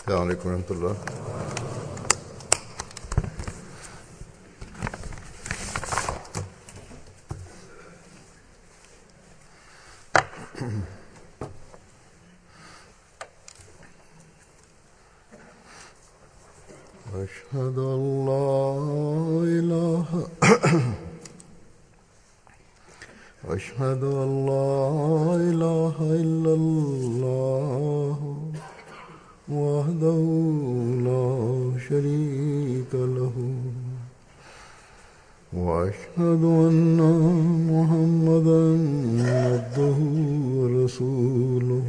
السلام عليكم ورحمة الله أشهد أن لا إله أشهد أن لا إله إلا الله وحده لا شريك له وأشهد أن محمدا عبده ورسوله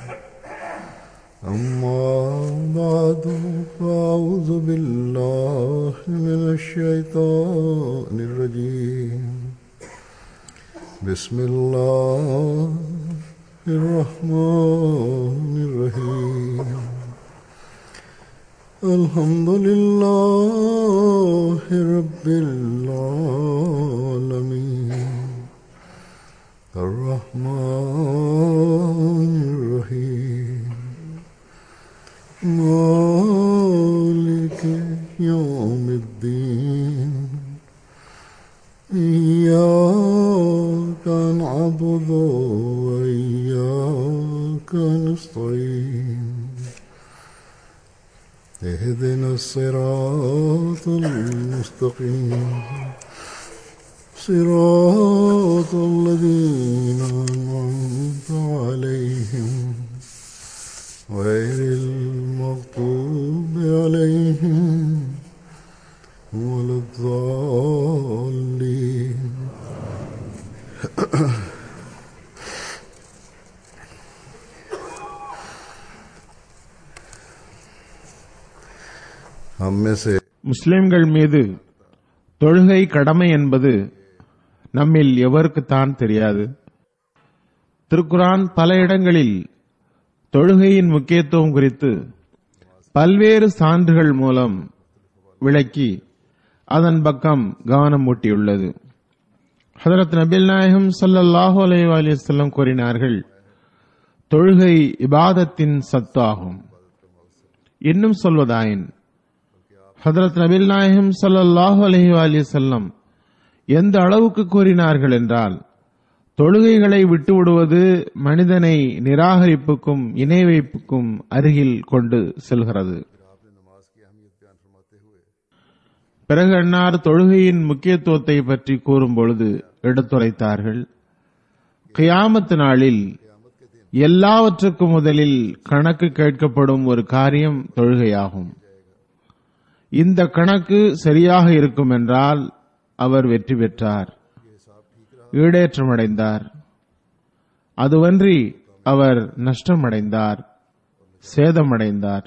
أما بعد فأعوذ بالله من الشيطان الرجيم بسم الله الرحمن الرحيم الحمد لله رب العالمين الرحمن الرحيم مالك يوم الدين إياك نعبد وإياك نستعين اهدنا الصراط المستقيم صراط الذين أنعمت عليهم غير المغضوب عليهم ولا الضالين हम में से முஸ்லிம்கள் மீது தொழுகை கடமை என்பது நம்மில் எவருக்குத்தான் தெரியாது திருக்குரான் பல இடங்களில் தொழுகையின் முக்கியத்துவம் குறித்து பல்வேறு சான்றுகள் மூலம் விளக்கி அதன் பக்கம் கவனம் ஊட்டியுள்ளது ஹதரத் நபில் நாயகம் ஸல்லல்லாஹு அலைஹி வஸல்லம் கூறினார்கள் தொழுகை இபாதத்தின் சத்து ஆகும் இன்னும் சொல்வதாயின் ஹதரத் நபில் நாயகம் ஸல்லல்லாஹு அலைஹி வஸல்லம் எந்த அளவுக்கு கூறினார்கள் என்றால் தொழுகைகளை விட்டுவிடுவது மனிதனை நிராகரிப்புக்கும் இணை வைப்புக்கும் அருகில் கொண்டு செல்கிறது பிறகு அன்னார் தொழுகையின் முக்கியத்துவத்தை பற்றி கூறும் பொழுது எடுத்துரைத்தார்கள் கியாமத்து நாளில் எல்லாவற்றுக்கும் முதலில் கணக்கு கேட்கப்படும் ஒரு காரியம் தொழுகையாகும் இந்த கணக்கு சரியாக இருக்கும் என்றால் அவர் வெற்றி பெற்றார் ஈடேற்றமடைந்தார் அதுவன்றி அவர் நஷ்டமடைந்தார் சேதமடைந்தார்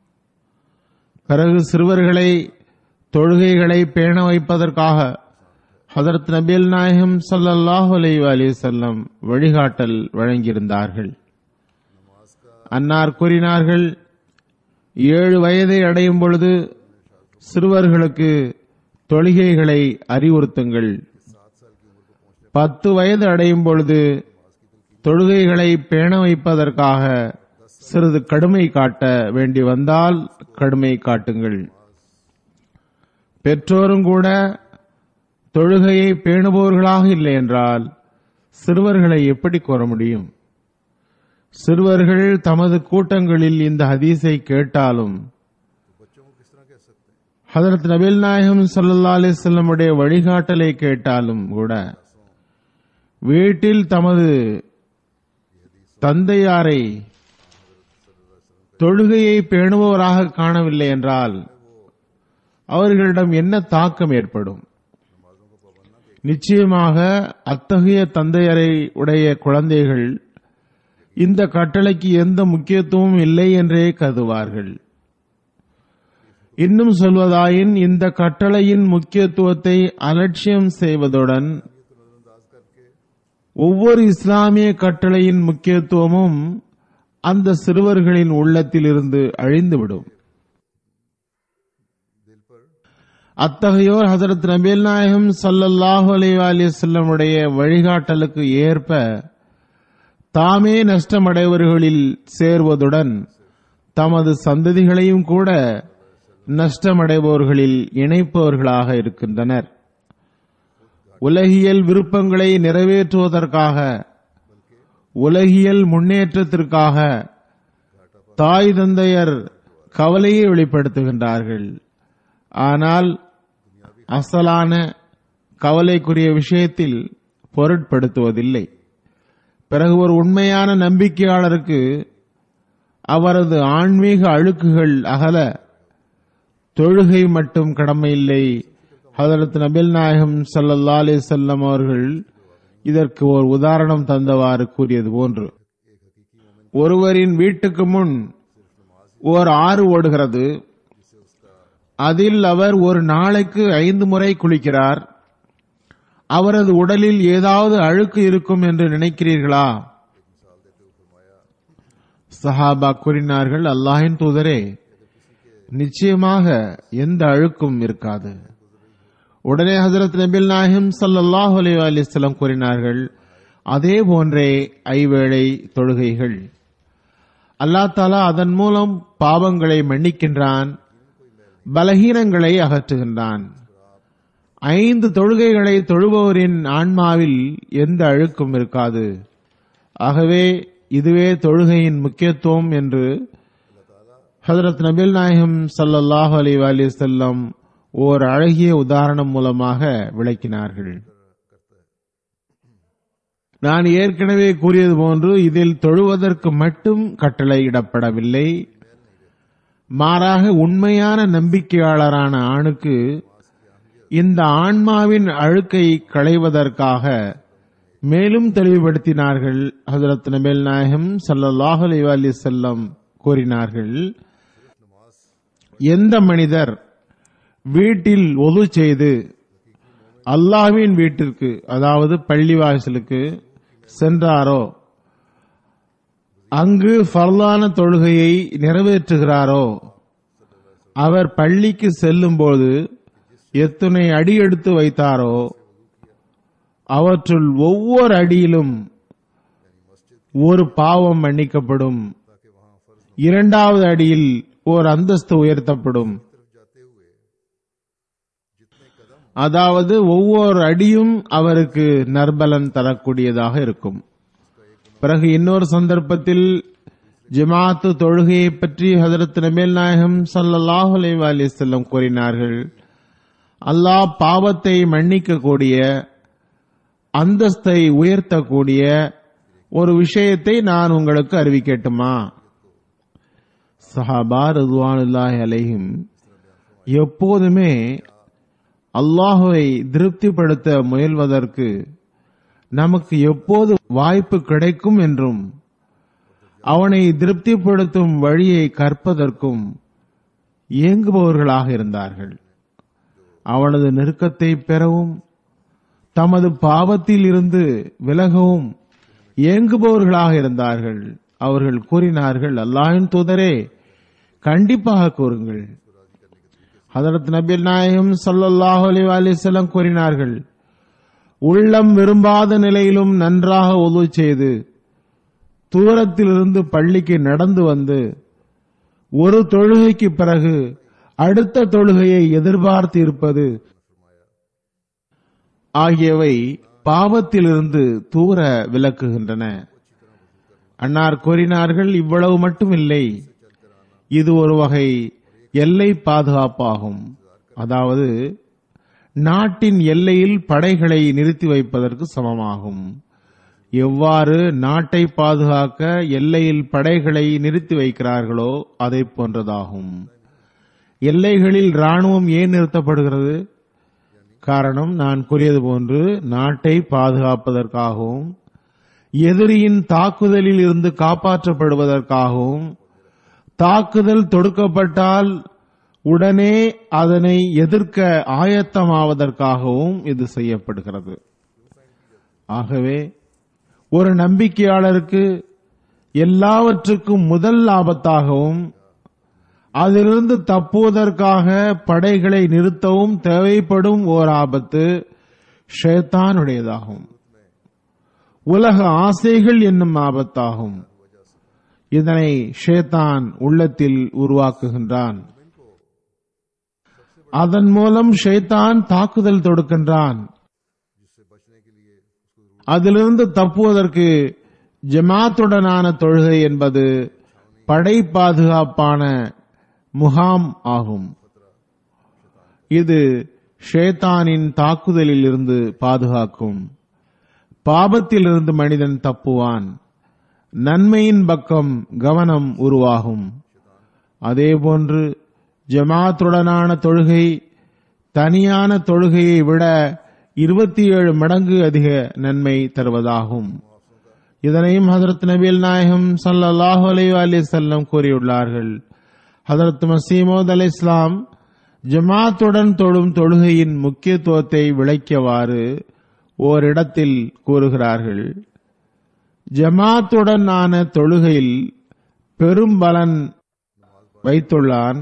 பிறகு சிறுவர்களை தொழுகைகளை பேண வைப்பதற்காக ஹதரத் நபில் நாயகம் ஸல்லல்லாஹு அலைஹி வஸல்லம் வழிகாட்டல் வழங்கியிருந்தார்கள் அன்னார் கூறினார்கள் ஏழு வயதை அடையும் பொழுது சிறுவர்களுக்கு தொழுகைகளை அறிவுறுத்துங்கள் பத்து வயது அடையும் பொழுது தொழுகைகளை பேண வைப்பதற்காக சிறிது கடுமை காட்ட வேண்டி வந்தால் கடுமை காட்டுங்கள் பெற்றோரும் கூட தொழுகையை பேணுபவர்களாக இல்லை என்றால் சிறுவர்களை எப்படி கோர முடியும் சிறுவர்கள் தமது கூட்டங்களில் இந்த ஹதீஸை கேட்டாலும் ஹதரத் நபில் நாயகம் சல்லா அலிசல்லமுடைய வழிகாட்டலை கேட்டாலும் கூட வீட்டில் தமது தந்தையாரை தொழுகையை பேணுபவராக காணவில்லை என்றால் அவர்களிடம் என்ன தாக்கம் ஏற்படும் நிச்சயமாக அத்தகைய தந்தையரை உடைய குழந்தைகள் இந்த கட்டளைக்கு எந்த முக்கியத்துவமும் இல்லை என்றே கருதுவார்கள் இன்னும் சொல்வதாயின் இந்த கட்டளையின் முக்கியத்துவத்தை அலட்சியம் செய்வதுடன் ஒவ்வொரு இஸ்லாமிய கட்டளையின் முக்கியத்துவமும் அந்த சிறுவர்களின் உள்ளத்தில் இருந்து அழிந்துவிடும் அத்தகையோர் ஹசரத் நபீல் நாயகம் சல்லல்லாஹு அலைவாலிசல்லமுடைய வழிகாட்டலுக்கு ஏற்ப தாமே நஷ்டமடைவர்களில் சேர்வதுடன் தமது சந்ததிகளையும் கூட நஷ்டமடைபவர்களில் இணைப்பவர்களாக இருக்கின்றனர் உலகியல் விருப்பங்களை நிறைவேற்றுவதற்காக உலகியல் முன்னேற்றத்திற்காக தாய் தந்தையர் கவலையை வெளிப்படுத்துகின்றார்கள் ஆனால் அசலான கவலைக்குரிய விஷயத்தில் பொருட்படுத்துவதில்லை பிறகு ஒரு உண்மையான நம்பிக்கையாளருக்கு அவரது ஆன்மீக அழுக்குகள் அகல தொழுகை மட்டும் கடமையில்லை ஹதரத் நபில் நாயகம் சல்லல்லா அலி செல்லம் அவர்கள் இதற்கு ஒரு உதாரணம் தந்தவாறு கூறியது போன்று ஒருவரின் வீட்டுக்கு முன் ஓர் ஆறு ஓடுகிறது அதில் அவர் ஒரு நாளைக்கு ஐந்து முறை குளிக்கிறார் அவரது உடலில் ஏதாவது அழுக்கு இருக்கும் என்று நினைக்கிறீர்களா சஹாபா கூறினார்கள் அல்லாஹின் தூதரே நிச்சயமாக எந்த அழுக்கும் இருக்காது உடனே ஹசரத் நபில் நாயகம் ஸல்லல்லாஹு அலைஹி வஸல்லம் கூறினார்கள் அதே போன்றே ஐவேளை தொழுகைகள் அல்லாஹ் தாலா அதன் மூலம் பாவங்களை மன்னிக்கின்றான் பலகீனங்களை அகற்றுகின்றான் ஐந்து தொழுகைகளை தொழுபவரின் ஆன்மாவில் எந்த அழுக்கும் இருக்காது ஆகவே இதுவே தொழுகையின் முக்கியத்துவம் என்று ஹதரத் நபில் நாயகம் ஸல்லல்லாஹு அலைஹி வஸல்லம் ஓர் அழகிய உதாரணம் மூலமாக விளக்கினார்கள் நான் ஏற்கனவே கூறியது போன்று இதில் தொழுவதற்கு மட்டும் கட்டளையிடப்படவில்லை மாறாக உண்மையான நம்பிக்கையாளரான ஆணுக்கு இந்த ஆன்மாவின் அழுக்கை களைவதற்காக மேலும் தெளிவுபடுத்தினார்கள் ஹசரத் நபேல் நாயகம் ஸல்லல்லாஹு அலைஹி வஸல்லம் கூறினார்கள் எந்த மனிதர் வீட்டில் ஒது செய்து அல்லாஹ்வின் வீட்டிற்கு அதாவது பள்ளிவாசலுக்கு சென்றாரோ அங்கு ஃபர்லான தொழுகையை நிறைவேற்றுகிறாரோ அவர் பள்ளிக்கு செல்லும்போது எத்தனை அடி எடுத்து வைத்தாரோ அவற்றுள் ஒவ்வொரு அடியிலும் ஒரு பாவம் மன்னிக்கப்படும் இரண்டாவது அடியில் ஓர் அந்தஸ்து உயர்த்தப்படும் அதாவது ஒவ்வொரு அடியும் அவருக்கு நற்பலன் தரக்கூடியதாக இருக்கும் பிறகு இன்னொரு சந்தர்ப்பத்தில் ஜமாத்து தொழுகையை பற்றி ஹதரத் நபேல் நாயகம் ஸல்லல்லாஹு அலைஹி வஸல்லம் கூறினார்கள் அல்லாஹ் பாவத்தை மன்னிக்கக்கூடிய அந்தஸ்தை உயர்த்தக்கூடிய ஒரு விஷயத்தை நான் உங்களுக்கு அறிவிக்கட்டுமா சஹாபா ரிதுவானுல்லாஹி அலைஹிம் எப்போதுமே அல்லாஹுவை திருப்திப்படுத்த முயல்வதற்கு நமக்கு எப்போது வாய்ப்பு கிடைக்கும் என்றும் அவனை திருப்திப்படுத்தும் வழியை கற்பதற்கும் இயங்குபவர்களாக இருந்தார்கள் அவனது நெருக்கத்தை பெறவும் தமது பாவத்தில் இருந்து விலகவும் இயங்குபவர்களாக இருந்தார்கள் அவர்கள் கூறினார்கள் அல்லாஹின் தூதரே கண்டிப்பாக கூறுங்கள் ஹதரத் நபில் நாயகம் ஸல்லல்லாஹு அலைஹி வஸல்லம் கூறினார்கள் உள்ளம் விரும்பாத நிலையிலும் நன்றாக உதவு செய்து தூரத்திலிருந்து பள்ளிக்கு நடந்து வந்து ஒரு தொழுகைக்கு பிறகு அடுத்த தொழுகையை எதிர்பார்த்து இருப்பது ஆகியவை பாவத்திலிருந்து தூர விலக்குகின்றன அன்னார் கூறினார்கள் இவ்வளவு மட்டுமில்லை இது ஒரு வகை எல்லை பாதுகாப்பாகும் அதாவது நாட்டின் எல்லையில் படைகளை நிறுத்தி வைப்பதற்கு சமமாகும் எவ்வாறு நாட்டை பாதுகாக்க எல்லையில் படைகளை நிறுத்தி வைக்கிறார்களோ அதை போன்றதாகும் எல்லைகளில் ராணுவம் ஏன் நிறுத்தப்படுகிறது காரணம் நான் கூறியது போன்று நாட்டை பாதுகாப்பதற்காகவும் எதிரியின் தாக்குதலில் இருந்து காப்பாற்றப்படுவதற்காகவும் தாக்குதல் தொடுக்கப்பட்டால் உடனே அதனை எதிர்க்க ஆயத்தமாவதற்காகவும் இது செய்யப்படுகிறது ஆகவே ஒரு நம்பிக்கையாளருக்கு எல்லாவற்றுக்கும் முதல் ஆபத்தாகவும் அதிலிருந்து தப்புவதற்காக படைகளை நிறுத்தவும் தேவைப்படும் ஓர் ஆபத்து ஷேத்தானுடையதாகும் உலக ஆசைகள் என்னும் ஆபத்தாகும் இதனை ஷேத்தான் உள்ளத்தில் உருவாக்குகின்றான் அதன் மூலம் ஷைத்தான் தாக்குதல் தொடுக்கின்றான் அதிலிருந்து தப்புவதற்கு ஜமாத்துடனான தொழுகை என்பது படை பாதுகாப்பான முகாம் ஆகும் இது ஷேத்தானின் தாக்குதலில் இருந்து பாதுகாக்கும் பாபத்திலிருந்து மனிதன் தப்புவான் நன்மையின் பக்கம் கவனம் உருவாகும் அதேபோன்று ஜமாத்துடனான தொழுகை தனியான தொழுகையை விட இருபத்தி ஏழு மடங்கு அதிக நன்மை தருவதாகும் இதனையும் ஹதரத் நபீல் நாயகம் ஸல்லல்லாஹு அலைஹி வஸல்லம் கூறியுள்ளார்கள் ஹதரத் மசீமோத் அலை இஸ்லாம் ஜமாத்துடன் தொழும் தொழுகையின் முக்கியத்துவத்தை விளக்கியவாறு ஓரிடத்தில் கூறுகிறார்கள் ஜமாத்துடனான தொழுகையில் பெரும் பலன் வைத்துள்ளான்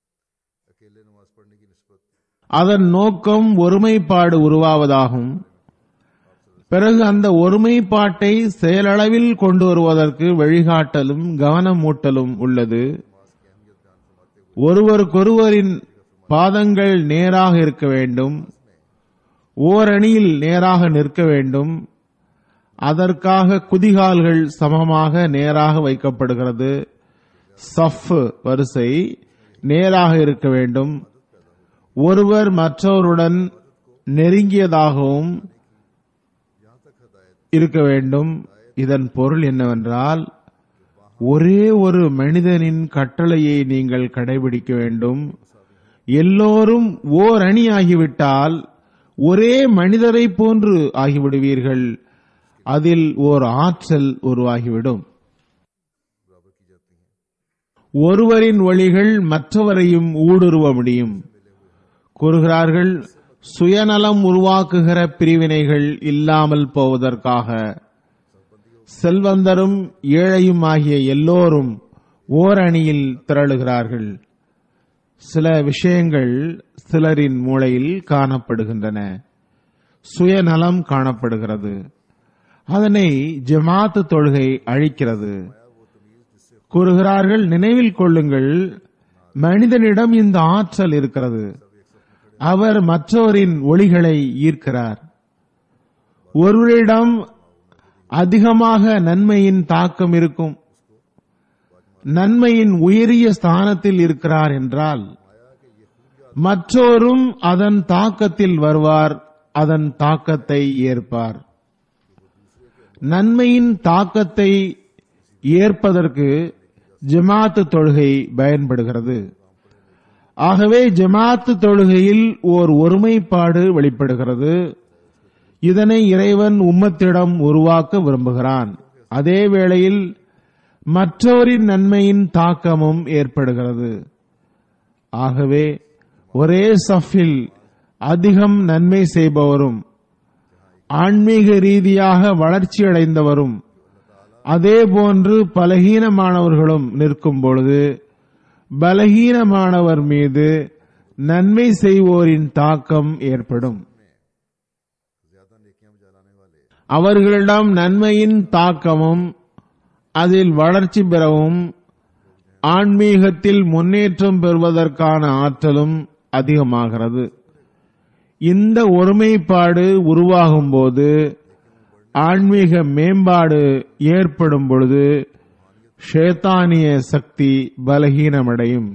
அதன் நோக்கம் ஒருமைப்பாடு உருவாவதாகும் பிறகு அந்த ஒருமைப்பாட்டை செயலளவில் கொண்டு வருவதற்கு வழிகாட்டலும் கவனமூட்டலும் உள்ளது ஒருவருக்கொருவரின் பாதங்கள் நேராக இருக்க வேண்டும் ஓரணியில் நேராக நிற்க வேண்டும் அதற்காக குதிகால்கள் சமமாக நேராக வைக்கப்படுகிறது சஃப் வரிசை நேராக இருக்க வேண்டும் ஒருவர் மற்றவருடன் நெருங்கியதாகவும் இருக்க வேண்டும் இதன் பொருள் என்னவென்றால் ஒரே ஒரு மனிதனின் கட்டளையை நீங்கள் கடைபிடிக்க வேண்டும் எல்லோரும் ஓர் அணி ஆகிவிட்டால் ஒரே மனிதரை போன்று ஆகிவிடுவீர்கள் அதில் ஓர் ஆற்றல் உருவாகிவிடும் ஒருவரின் வழிகள் மற்றவரையும் ஊடுருவ முடியும் கூறுகிறார்கள் சுயநலம் உருவாக்குகிற பிரிவினைகள் இல்லாமல் போவதற்காக செல்வந்தரும் ஏழையும் ஆகிய எல்லோரும் ஓர் அணியில் திரளுகிறார்கள் சில விஷயங்கள் சிலரின் மூளையில் காணப்படுகின்றன சுயநலம் காணப்படுகிறது அதனை ஜமாத்து தொழுகை அழிக்கிறது கூறுகிறார்கள் நினைவில் கொள்ளுங்கள் மனிதனிடம் இந்த ஆற்றல் இருக்கிறது அவர் மற்றவரின் ஒளிகளை ஈர்க்கிறார் ஒருவரிடம் அதிகமாக நன்மையின் தாக்கம் இருக்கும் நன்மையின் உயரிய ஸ்தானத்தில் இருக்கிறார் என்றால் மற்றோரும் அதன் தாக்கத்தில் வருவார் அதன் தாக்கத்தை ஏற்பார் நன்மையின் தாக்கத்தை ஏற்பதற்கு ஜமாத்து தொழுகை பயன்படுகிறது ஆகவே ஜமாத்து தொழுகையில் ஓர் ஒருமைப்பாடு வெளிப்படுகிறது இதனை இறைவன் உம்மத்திடம் உருவாக்க விரும்புகிறான் அதே வேளையில் மற்றவரின் நன்மையின் தாக்கமும் ஏற்படுகிறது ஆகவே ஒரே சஃபில் அதிகம் நன்மை செய்பவரும் ஆன்மீக ரீதியாக வளர்ச்சியடைந்தவரும் அதேபோன்று பலகீனமானவர்களும் நிற்கும் பொழுது பலகீனமானவர் மீது நன்மை செய்வோரின் தாக்கம் ஏற்படும் அவர்களிடம் நன்மையின் தாக்கமும் அதில் வளர்ச்சி பெறவும் ஆன்மீகத்தில் முன்னேற்றம் பெறுவதற்கான ஆற்றலும் அதிகமாகிறது இந்த ஒருமைப்பாடு உருவாகும் போது ஆன்மீக மேம்பாடு ஏற்படும் பொழுது ஷேத்தானிய சக்தி பலகீனமடையும்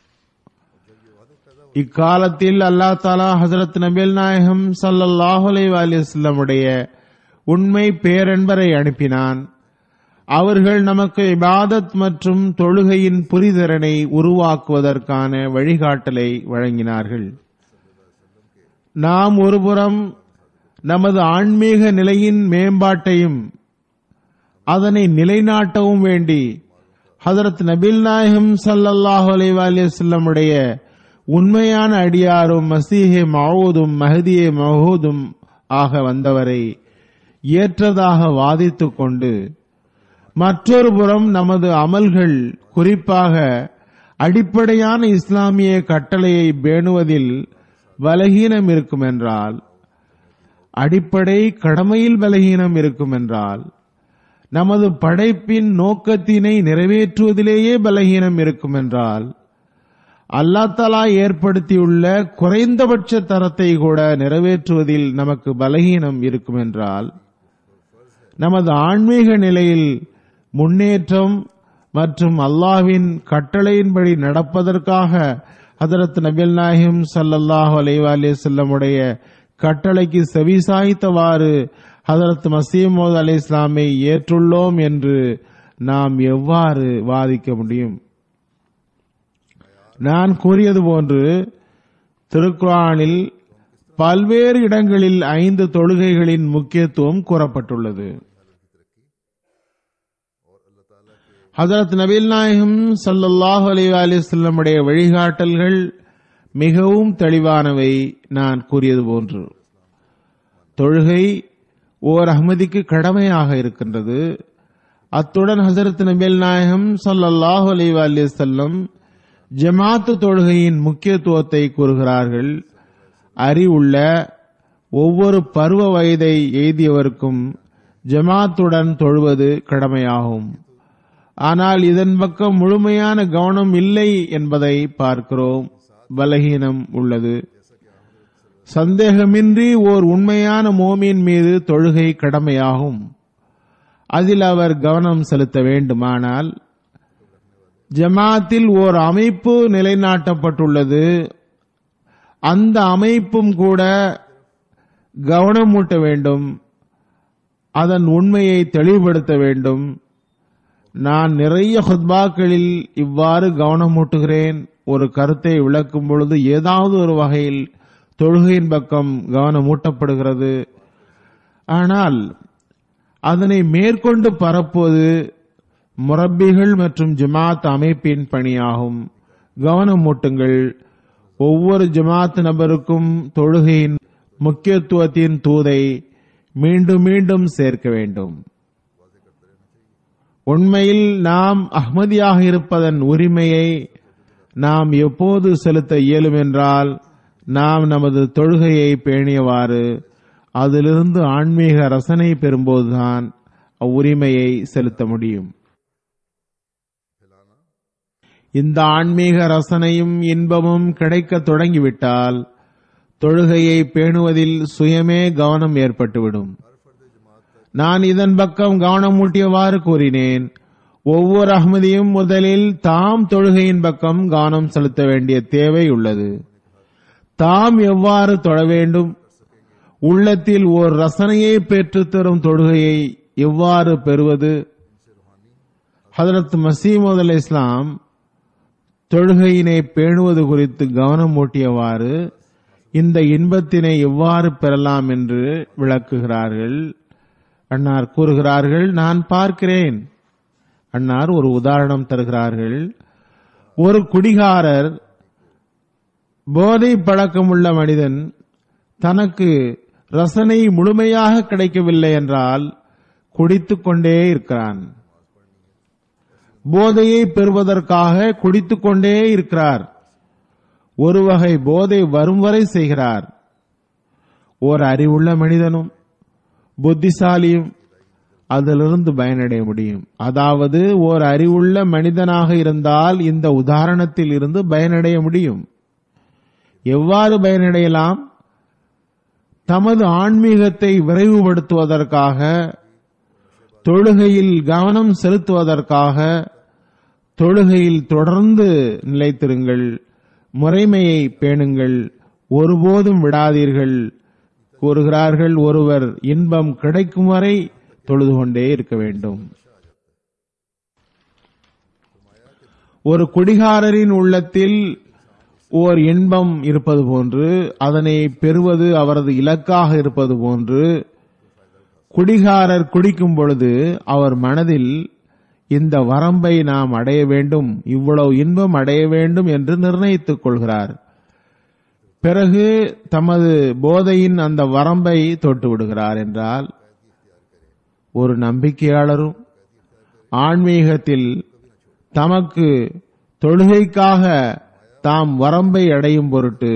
இக்காலத்தில் அல்லா தாலா ஹசரத் நபில் நாயகம் சல்லல்லாஹு அலைஹி வஸல்லமுடைய உண்மை பேரன்பரை அனுப்பினான் அவர்கள் நமக்கு இபாதத் மற்றும் தொழுகையின் புரிதரனை உருவாக்குவதற்கான வழிகாட்டலை வழங்கினார்கள் நாம் ஒருபுறம் நமது ஆன்மீக நிலையின் மேம்பாட்டையும் அதனை நிலைநாட்டவும் வேண்டி ஹதரத் நபில் நாயகம் சல்லல்லாஹு அலைவாலிசல்லமுடைய உண்மையான அடியாரும் மசீஹே மஹூதும் மஹதியே மஹூதும் ஆக வந்தவரை ஏற்றதாக வாதித்துக் கொண்டு மற்றொரு புறம் நமது அமல்கள் குறிப்பாக அடிப்படையான இஸ்லாமிய கட்டளையை பேணுவதில் பலகீனம் இருக்கும் என்றால் அடிப்படை கடமையில் பலகீனம் இருக்கும் என்றால் நமது படைப்பின் நோக்கத்தினை நிறைவேற்றுவதிலேயே பலகீனம் இருக்கும் என்றால் அல்லாஹ் தலா ஏற்படுத்தியுள்ள குறைந்தபட்ச தரத்தை கூட நிறைவேற்றுவதில் நமக்கு பலகீனம் இருக்கும் என்றால் நமது ஆன்மீக நிலையில் முன்னேற்றம் மற்றும் அல்லாஹ்வின் கட்டளையின்படி நடப்பதற்காக ஹதரத் நபில் நாயகம் ஸல்லல்லாஹு அலைஹி வஸல்லமுடைய கட்டளைக்கு செவிசாய்த்தவாறு ஹதரத் மசீமோத் அலி இஸ்லாமை ஏற்றுள்ளோம் என்று நாம் எவ்வாறு வாதிக்க முடியும் நான் கூறியது போன்று திருக்குரானில் பல்வேறு இடங்களில் ஐந்து தொழுகைகளின் முக்கியத்துவம் கூறப்பட்டுள்ளது ஹதரத் நபீல் நாயகம் ஸல்லல்லாஹு அலைஹி வஸல்லமுடைய வழிகாட்டல்கள் மிகவும் தெளிவானவை நான் கூறியது போன்று தொழுகை ஓர் அஹ்மதிக்கு கடமையாக இருக்கின்றது அத்துடன் ஹசரத் நபில் நாயகம் ஸல்லல்லாஹு அலைஹி வஸல்லம் ஜமாத்து தொழுகையின் முக்கியத்துவத்தை கூறுகிறார்கள் அறிவுள்ள ஒவ்வொரு பருவ வயதை எய்தியவருக்கும் ஜமாத்துடன் தொழுவது கடமையாகும் ஆனால் இதன் பக்கம் முழுமையான கவனம் இல்லை என்பதை பார்க்கிறோம் பலகீனம் உள்ளது சந்தேகமின்றி ஓர் உண்மையான மோமின் மீது தொழுகை கடமையாகும் அதில் அவர் கவனம் செலுத்த வேண்டுமானால் ஜமாத்தில் ஓர் அமைப்பு நிலைநாட்டப்பட்டுள்ளது அந்த அமைப்பும் கூட கவனமூட்ட வேண்டும் அதன் உண்மையை தெளிவுபடுத்த வேண்டும் நான் நிறைய ஹுத்பாக்களில் இவ்வாறு கவனமூட்டுகிறேன் ஒரு கருத்தை விளக்கும் பொழுது ஏதாவது ஒரு வகையில் தொழுகையின் பக்கம் கவனமூட்டப்படுகிறது ஆனால் அதனை மேற்கொண்டு பரப்புவது முரப்பிகள் மற்றும் ஜமாத் அமைப்பின் பணியாகும் கவனமூட்டுங்கள் ஒவ்வொரு ஜமாத் நபருக்கும் தொழுகையின் முக்கியத்துவத்தின் தூதை மீண்டும் மீண்டும் சேர்க்க வேண்டும் உண்மையில் நாம் அஹ்மதியாக இருப்பதன் உரிமையை நாம் எப்போது செலுத்த இயலும் என்றால் நாம் நமது தொழுகையை பேணியவாறு அதிலிருந்து ஆன்மீக ரசனை பெறும்போதுதான் அவ்வுரிமையை செலுத்த முடியும் இந்த ஆன்மீக ரசனையும் இன்பமும் கிடைக்க தொடங்கிவிட்டால் தொழுகையை பேணுவதில் சுயமே கவனம் ஏற்பட்டுவிடும் நான் இதன் பக்கம் கவனமூட்டியவாறு கூறினேன் ஒவ்வொரு அகமதியும் முதலில் தாம் தொழுகையின் பக்கம் கவனம் செலுத்த வேண்டிய தேவை உள்ளது தாம் எவ்வாறு தொழ வேண்டும் உள்ளத்தில் ஓர் ரசனையை பெற்றுத் தரும் தொழுகையை எவ்வாறு பெறுவது ஹதரத் மசீமது அலி இஸ்லாம் தொழுகையினை பேணுவது குறித்து கவனம் ஊட்டியவாறு இந்த இன்பத்தினை எவ்வாறு பெறலாம் என்று விளக்குகிறார்கள் அன்னார் கூறுகிறார்கள் நான் பார்க்கிறேன் அன்னார் ஒரு உதாரணம் தருகிறார்கள் ஒரு குடிகாரர் போதை பழக்கமுள்ள மனிதன் தனக்கு ரசனை முழுமையாக கிடைக்கவில்லை என்றால் குடித்துக் கொண்டே இருக்கிறான் போதையை பெறுவதற்காக குடித்துக் கொண்டே இருக்கிறார் ஒரு வகை போதை வரும் வரை செய்கிறார் ஓர் அறிவுள்ள மனிதனும் புத்திசாலியும் அதிலிருந்து பயனடைய முடியும் அதாவது ஓர் அறிவுள்ள மனிதனாக இருந்தால் இந்த உதாரணத்தில் இருந்து பயனடைய முடியும் எவ்வாறு பயனடையலாம் தமது ஆன்மீகத்தை விரைவுபடுத்துவதற்காக தொழுகையில் கவனம் செலுத்துவதற்காக தொழுகையில் தொடர்ந்து நிலைத்திருங்கள் முறைமையை பேணுங்கள் ஒருபோதும் விடாதீர்கள் கூறுகிறார்கள் ஒருவர் இன்பம் கிடைக்கும் வரை தொழுது கொண்டே இருக்க வேண்டும் ஒரு குடிகாரரின் உள்ளத்தில் ஓர் இன்பம் இருப்பது போன்று அதனை பெறுவது அவரது இலக்காக இருப்பது போன்று குடிகாரர் குடிக்கும் பொழுது அவர் மனதில் இந்த வரம்பை நாம் அடைய வேண்டும் இவ்வளவு இன்பம் அடைய வேண்டும் என்று நிர்ணயித்துக் கொள்கிறார் பிறகு தமது போதையின் அந்த வரம்பை தொட்டு விடுகிறார் என்றால் ஒரு நம்பிக்கையாளரும் ஆன்மீகத்தில் தமக்கு தொழுகைக்காக தாம் வரம்பை அடையும் பொருட்டு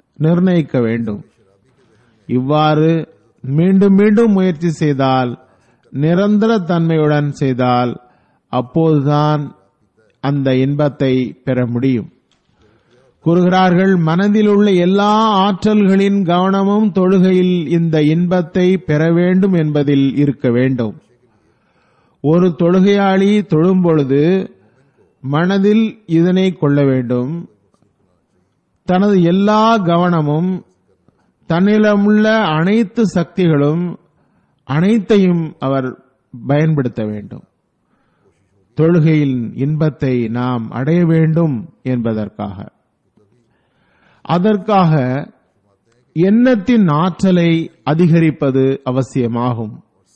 நிர்ணயிக்க வேண்டும் இவ்வாறு மீண்டும் மீண்டும் முயற்சி செய்தால் நிரந்தர தன்மையுடன் செய்தால் அப்போதுதான் அந்த இன்பத்தை பெற முடியும் கூறுகிறார்கள் மனதில் உள்ள எல்லா ஆற்றல்களின் கவனமும் தொழுகையில் இந்த இன்பத்தை பெற வேண்டும் என்பதில் இருக்க வேண்டும் ஒரு தொழுகையாளி தொழும் பொழுது மனதில் இதனை கொள்ள வேண்டும் தனது எல்லா கவனமும் தன்னிடமுள்ள அனைத்து சக்திகளும் அனைத்தையும் அவர் பயன்படுத்த வேண்டும் தொழுகையின் இன்பத்தை நாம் அடைய வேண்டும் என்பதற்காக அதற்காக எண்ணத்தின் ஆற்றலை அதிகரிப்பது அவசியமாகும்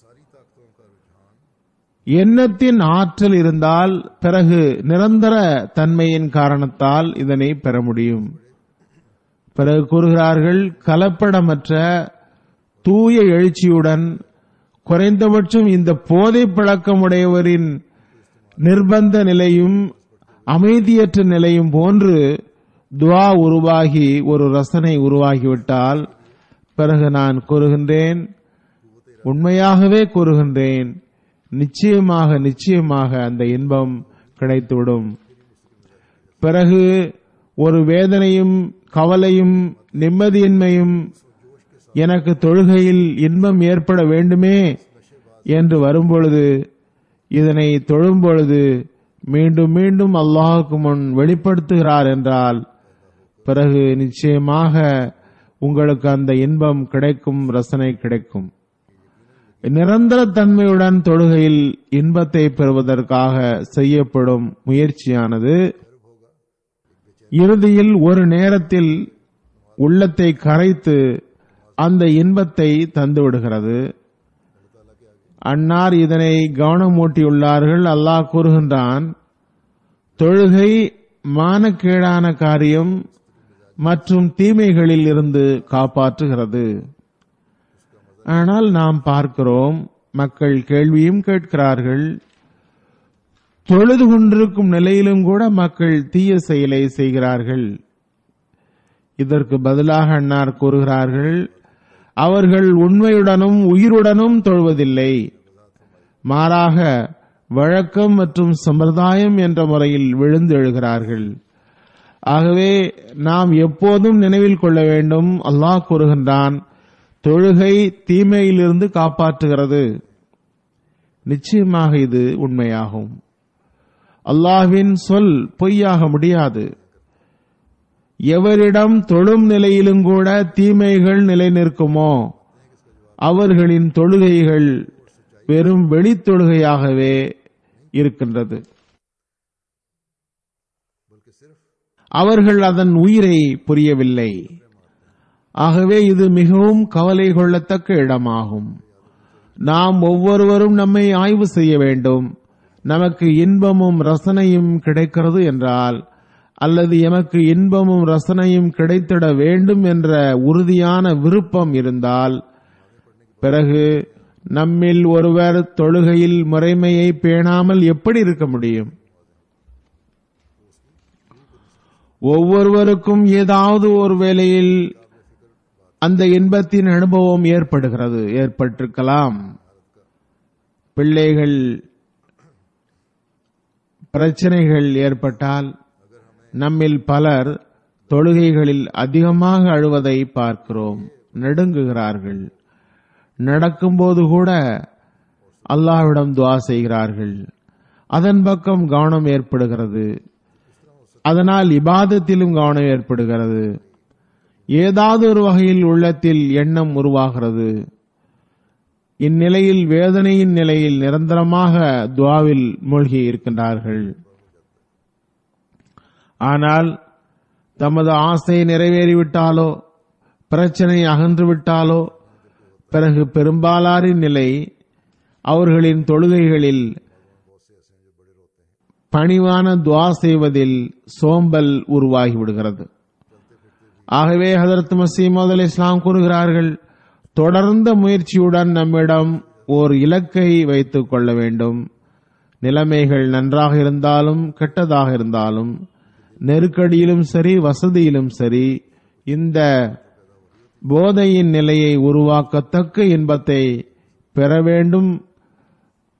எண்ணத்தின் ஆற்றல் இருந்தால் பிறகு நிரந்தர தன்மையின் காரணத்தால் இதனை பெற முடியும் பிறகு கூறுகிறார்கள் கலப்படமற்ற தூய எழுச்சியுடன் குறைந்தபட்சம் இந்த போதை பழக்கமுடையவரின் நிர்பந்த நிலையும் அமைதியற்ற நிலையும் போன்று துவா உருவாகி ஒரு ரசனை உருவாகிவிட்டால் பிறகு நான் கூறுகின்றேன் உண்மையாகவே கூறுகின்றேன் நிச்சயமாக நிச்சயமாக அந்த இன்பம் கிடைத்துவிடும் பிறகு ஒரு வேதனையும் கவலையும் நிம்மதியின்மையும் எனக்கு தொழுகையில் இன்பம் ஏற்பட வேண்டுமே என்று வரும்பொழுது இதனை தொழும் பொழுது மீண்டும் மீண்டும் அல்லாஹுக்கு முன் வெளிப்படுத்துகிறார் என்றால் பிறகு நிச்சயமாக உங்களுக்கு அந்த இன்பம் கிடைக்கும் ரசனை கிடைக்கும் நிரந்தர தன்மையுடன் தொழுகையில் இன்பத்தை பெறுவதற்காக செய்யப்படும் முயற்சியானது இறுதியில் ஒரு நேரத்தில் உள்ளத்தை கரைத்து அந்த இன்பத்தை தந்துவிடுகிறது அன்னார் இதனை கவனமூட்டியுள்ளார்கள் அல்லாஹ் கூறுகின்றான் தொழுகை மானக்கேடான காரியம் மற்றும் தீமைகளில் இருந்து காப்பாற்றுகிறது ஆனால் நாம் பார்க்கிறோம் மக்கள் கேள்வியும் கேட்கிறார்கள் தொழுது கொண்டிருக்கும் நிலையிலும் கூட மக்கள் தீய செயலை செய்கிறார்கள் இதற்கு பதிலாக அன்னார் கூறுகிறார்கள் அவர்கள் உண்மையுடனும் உயிருடனும் தொழுவதில்லை மாறாக வழக்கம் மற்றும் சம்பிரதாயம் என்ற முறையில் விழுந்து எழுகிறார்கள் ஆகவே நாம் எப்போதும் நினைவில் கொள்ள வேண்டும் அல்லாஹ் கூறுகின்றான் தொழுகை தீமையிலிருந்து காப்பாற்றுகிறது நிச்சயமாக இது உண்மையாகும் அல்லாஹ்வின் சொல் பொய்யாக முடியாது எவரிடம் தொழும் நிலையிலும் கூட தீமைகள் நிலை நிற்குமோ அவர்களின் தொழுகைகள் வெறும் வெளித்தொழுகையாகவே இருக்கின்றது அவர்கள் அதன் உயிரை புரியவில்லை ஆகவே இது மிகவும் கவலை கொள்ளத்தக்க இடமாகும் நாம் ஒவ்வொருவரும் நம்மை ஆய்வு செய்ய வேண்டும் நமக்கு இன்பமும் ரசனையும் கிடைக்கிறது என்றால் அல்லது எமக்கு இன்பமும் ரசனையும் கிடைத்திட வேண்டும் என்ற உறுதியான விருப்பம் இருந்தால் பிறகு நம்மில் ஒருவர் தொழுகையில் முறைமையை பேணாமல் எப்படி இருக்க முடியும் ஒவ்வொருவருக்கும் ஏதாவது ஒரு வேளையில் அந்த இன்பத்தின் அனுபவம் ஏற்படுகிறது ஏற்பட்டிருக்கலாம் பிள்ளைகள் பிரச்சனைகள் ஏற்பட்டால் நம்மில் பலர் தொழுகைகளில் அதிகமாக அழுவதை பார்க்கிறோம் நடுங்குகிறார்கள் நடக்கும்போது கூட அல்லாஹ்விடம் துவா செய்கிறார்கள் அதன் பக்கம் கவனம் ஏற்படுகிறது அதனால் இபாதத்திலும் கவனம் ஏற்படுகிறது ஏதாவது ஒரு வகையில் உள்ளத்தில் எண்ணம் உருவாகிறது இந்நிலையில் வேதனையின் நிலையில் நிரந்தரமாக துவாவில் மூழ்கி இருக்கின்றார்கள் ஆனால் தமது ஆசை நிறைவேறிவிட்டாலோ பிரச்சனை அகன்று விட்டாலோ பிறகு பெரும்பாலாரின் நிலை அவர்களின் தொழுகைகளில் பணிவான துவா செய்வதில் சோம்பல் உருவாகி விடுகிறது ஆகவே ஹதரத் மசீமது அலி இஸ்லாம் கூறுகிறார்கள் தொடர்ந்த முயற்சியுடன் நம்மிடம் ஓர் இலக்கை வைத்துக் கொள்ள வேண்டும் நிலைமைகள் நன்றாக இருந்தாலும் கெட்டதாக இருந்தாலும் நெருக்கடியிலும் சரி வசதியிலும் சரி இந்த போதையின் நிலையை உருவாக்கத்தக்க இன்பத்தை பெற வேண்டும்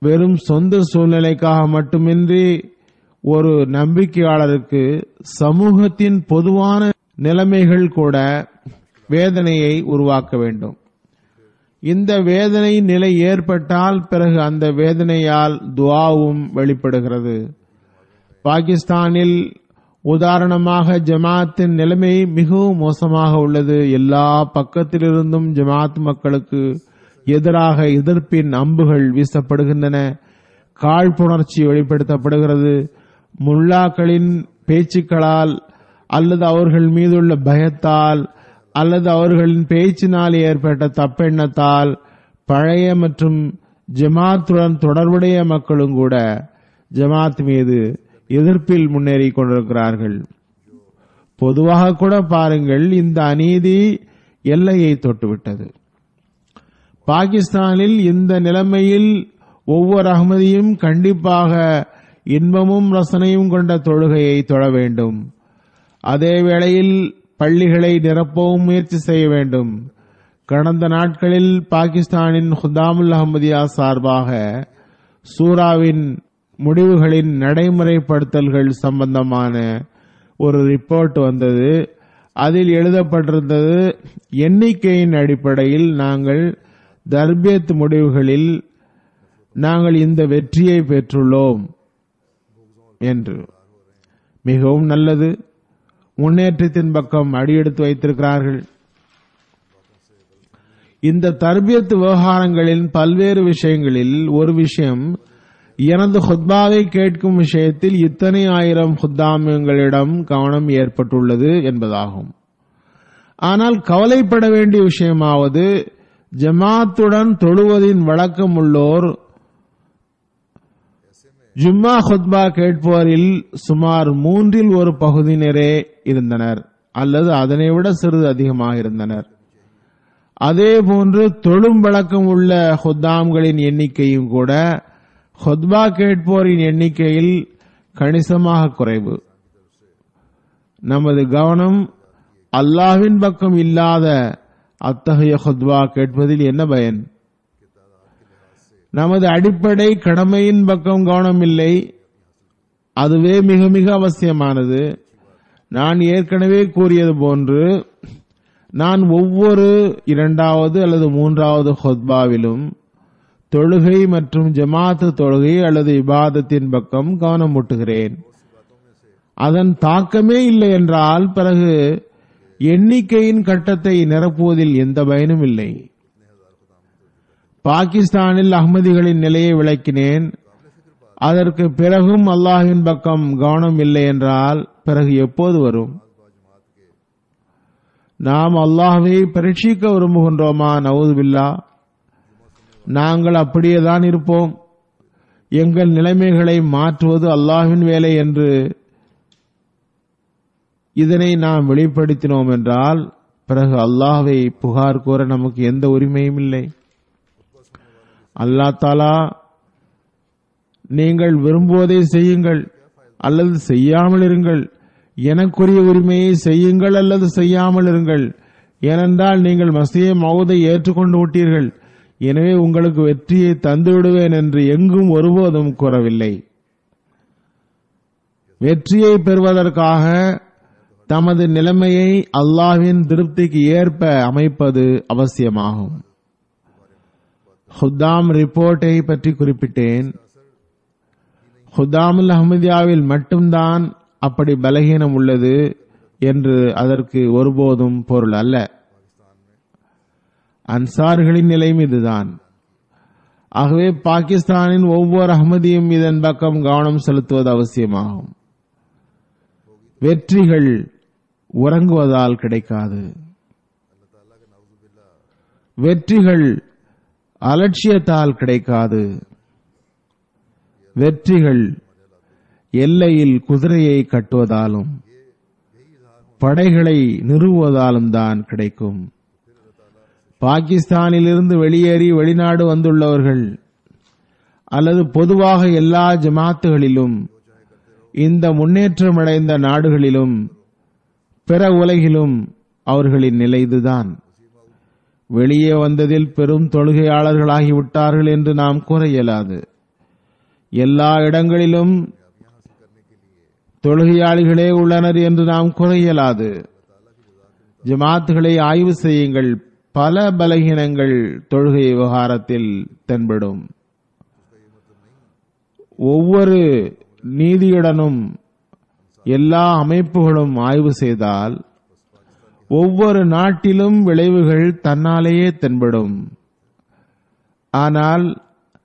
வெறும் சொந்த சூழ்நிலைக்காக மட்டுமின்றி ஒரு நம்பிக்கையாளருக்கு சமூகத்தின் பொதுவான நிலைமைகள் கூட வேதனையை உருவாக்க வேண்டும் இந்த வேதனை நிலை ஏற்பட்டால் பிறகு அந்த வேதனையால் துவாவும் வெளிப்படுகிறது பாகிஸ்தானில் உதாரணமாக ஜமாத்தின் நிலைமை மிகவும் மோசமாக உள்ளது எல்லா பக்கத்திலிருந்தும் ஜமாத் மக்களுக்கு எதிராக எதிர்ப்பின் அம்புகள் வீசப்படுகின்றன காழ்ப்புணர்ச்சி வெளிப்படுத்தப்படுகிறது முல்லாக்களின் பேச்சுக்களால் அல்லது அவர்கள் மீதுள்ள பயத்தால் அல்லது அவர்களின் பேச்சினால் ஏற்பட்ட தப்பெண்ணத்தால் பழைய மற்றும் ஜமாத்துடன் தொடர்புடைய மக்களும் கூட ஜமாத் மீது எதிர்ப்பில் முன்னேறி கொண்டிருக்கிறார்கள் பொதுவாக கூட பாருங்கள் இந்த அநீதி எல்லையை தொட்டுவிட்டது பாகிஸ்தானில் இந்த நிலைமையில் ஒவ்வொரு அகமதியும் கண்டிப்பாக இன்பமும் ரசனையும் கொண்ட தொழுகையை தொழ வேண்டும் அதே வேளையில் பள்ளிகளை நிரப்பவும் முயற்சி செய்ய வேண்டும் கடந்த நாட்களில் பாகிஸ்தானின் ஹுதாமுல் அஹமதியா சார்பாக சூராவின் முடிவுகளின் நடைமுறைப்படுத்தல்கள் சம்பந்தமான ஒரு ரிப்போர்ட் வந்தது அதில் எழுதப்பட்டிருந்தது எண்ணிக்கையின் அடிப்படையில் நாங்கள் தர்பியத் முடிவுகளில் நாங்கள் இந்த வெற்றியை பெற்றுள்ளோம் என்று மிகவும் நல்லது முன்னேற்றத்தின் பக்கம் அடியெடுத்து வைத்திருக்கிறார்கள் இந்த தர்பியத் விவகாரங்களின் பல்வேறு விஷயங்களில் ஒரு விஷயம் எனது ஹுத்பாவை கேட்கும் விஷயத்தில் இத்தனை ஆயிரம் ஹுத்தாமியங்களிடம் கவனம் ஏற்பட்டுள்ளது என்பதாகும் ஆனால் கவலைப்பட வேண்டிய விஷயமாவது ஜமாத்துடன் தொழுவதின் வழக்கம் உள்ளோர் ஜும்மா ஹுத்பா கேட்போரில் சுமார் மூன்றில் ஒரு பகுதியினரே இருந்தனர் அல்லது அதனை விட சிறிது அதிகமாக இருந்தனர் அதே போன்று தொழும் வழக்கம் உள்ள ஹுத்தாம்களின் எண்ணிக்கையும் கூட ஹுத்பா கேட்போரின் எண்ணிக்கையில் கணிசமாக குறைவு நமது கவனம் அல்லாஹ்வின் பக்கம் இல்லாத அத்தகைய ஹுத்பா கேட்பதில் என்ன பயன் நமது அடிப்படை கடமையின் பக்கம் கவனம் இல்லை அதுவே மிக மிக அவசியமானது நான் ஏற்கனவே கூறியது போன்று நான் ஒவ்வொரு இரண்டாவது அல்லது மூன்றாவது ஹொத்பாவிலும் தொழுகை மற்றும் ஜமாத்து தொழுகை அல்லது இபாதத்தின் பக்கம் கவனம் ஊட்டுகிறேன் அதன் தாக்கமே இல்லை என்றால் பிறகு எண்ணிக்கையின் கட்டத்தை நிரப்புவதில் எந்த பயனும் இல்லை பாகிஸ்தானில் அகமதிகளின் நிலையை விளக்கினேன் அதற்கு பிறகும் அல்லாஹின் பக்கம் கவனம் இல்லை என்றால் பிறகு எப்போது வரும் நாம் அல்லாஹ்வை பரீட்சிக்க விரும்புகின்றோமா நவுதுபில்லா நாங்கள் அப்படியேதான் இருப்போம் எங்கள் நிலைமைகளை மாற்றுவது அல்லாஹ்வின் வேலை என்று இதனை நாம் வெளிப்படுத்தினோம் என்றால் பிறகு அல்லாஹ்வை புகார் கூற நமக்கு எந்த உரிமையும் இல்லை அல்லா தாலா நீங்கள் விரும்புவதை செய்யுங்கள் அல்லது செய்யாமல் இருங்கள் எனக்குரிய உரிமையை செய்யுங்கள் அல்லது செய்யாமல் இருங்கள் ஏனென்றால் நீங்கள் மசிய மௌதை ஏற்றுக்கொண்டு விட்டீர்கள் எனவே உங்களுக்கு வெற்றியை தந்து விடுவேன் என்று எங்கும் ஒருபோதும் கூறவில்லை வெற்றியை பெறுவதற்காக தமது நிலைமையை அல்லாஹ்வின் திருப்திக்கு ஏற்ப அமைப்பது அவசியமாகும் ஹுத்தாம் ரிப்போர்ட்டை பற்றி குறிப்பிட்டேன் ஹுதாமுல் அஹமதியாவில் மட்டும்தான் அப்படி பலகீனம் உள்ளது என்று அதற்கு ஒருபோதும் பொருள் அல்ல அன்சார்களின் நிலையும் இதுதான் ஆகவே பாகிஸ்தானின் ஒவ்வொரு அகமதியும் இதன் பக்கம் கவனம் செலுத்துவது அவசியமாகும் வெற்றிகள் உறங்குவதால் கிடைக்காது வெற்றிகள் அலட்சியத்தால் கிடைக்காது வெற்றிகள் எல்லையில் குதிரையை கட்டுவதாலும் படைகளை நிறுவுவதாலும் தான் கிடைக்கும் பாகிஸ்தானிலிருந்து வெளியேறி வெளிநாடு வந்துள்ளவர்கள் அல்லது பொதுவாக எல்லா ஜமாத்துகளிலும் இந்த முன்னேற்றமடைந்த நாடுகளிலும் பிற உலகிலும் அவர்களின் நிலை இதுதான் வெளியே வந்ததில் பெரும் தொழுகையாளர்களாகிவிட்டார்கள் என்று நாம் கூற இயலாது எல்லா இடங்களிலும் தொழுகையாளிகளே உள்ளனர் என்று நாம் கூற இயலாது ஜமாத்துகளை ஆய்வு செய்யுங்கள் பல பலகீனங்கள் தொழுகை விவகாரத்தில் தென்படும் ஒவ்வொரு நீதியுடனும் எல்லா அமைப்புகளும் ஆய்வு செய்தால் ஒவ்வொரு நாட்டிலும் விளைவுகள் தன்னாலேயே தென்படும் ஆனால்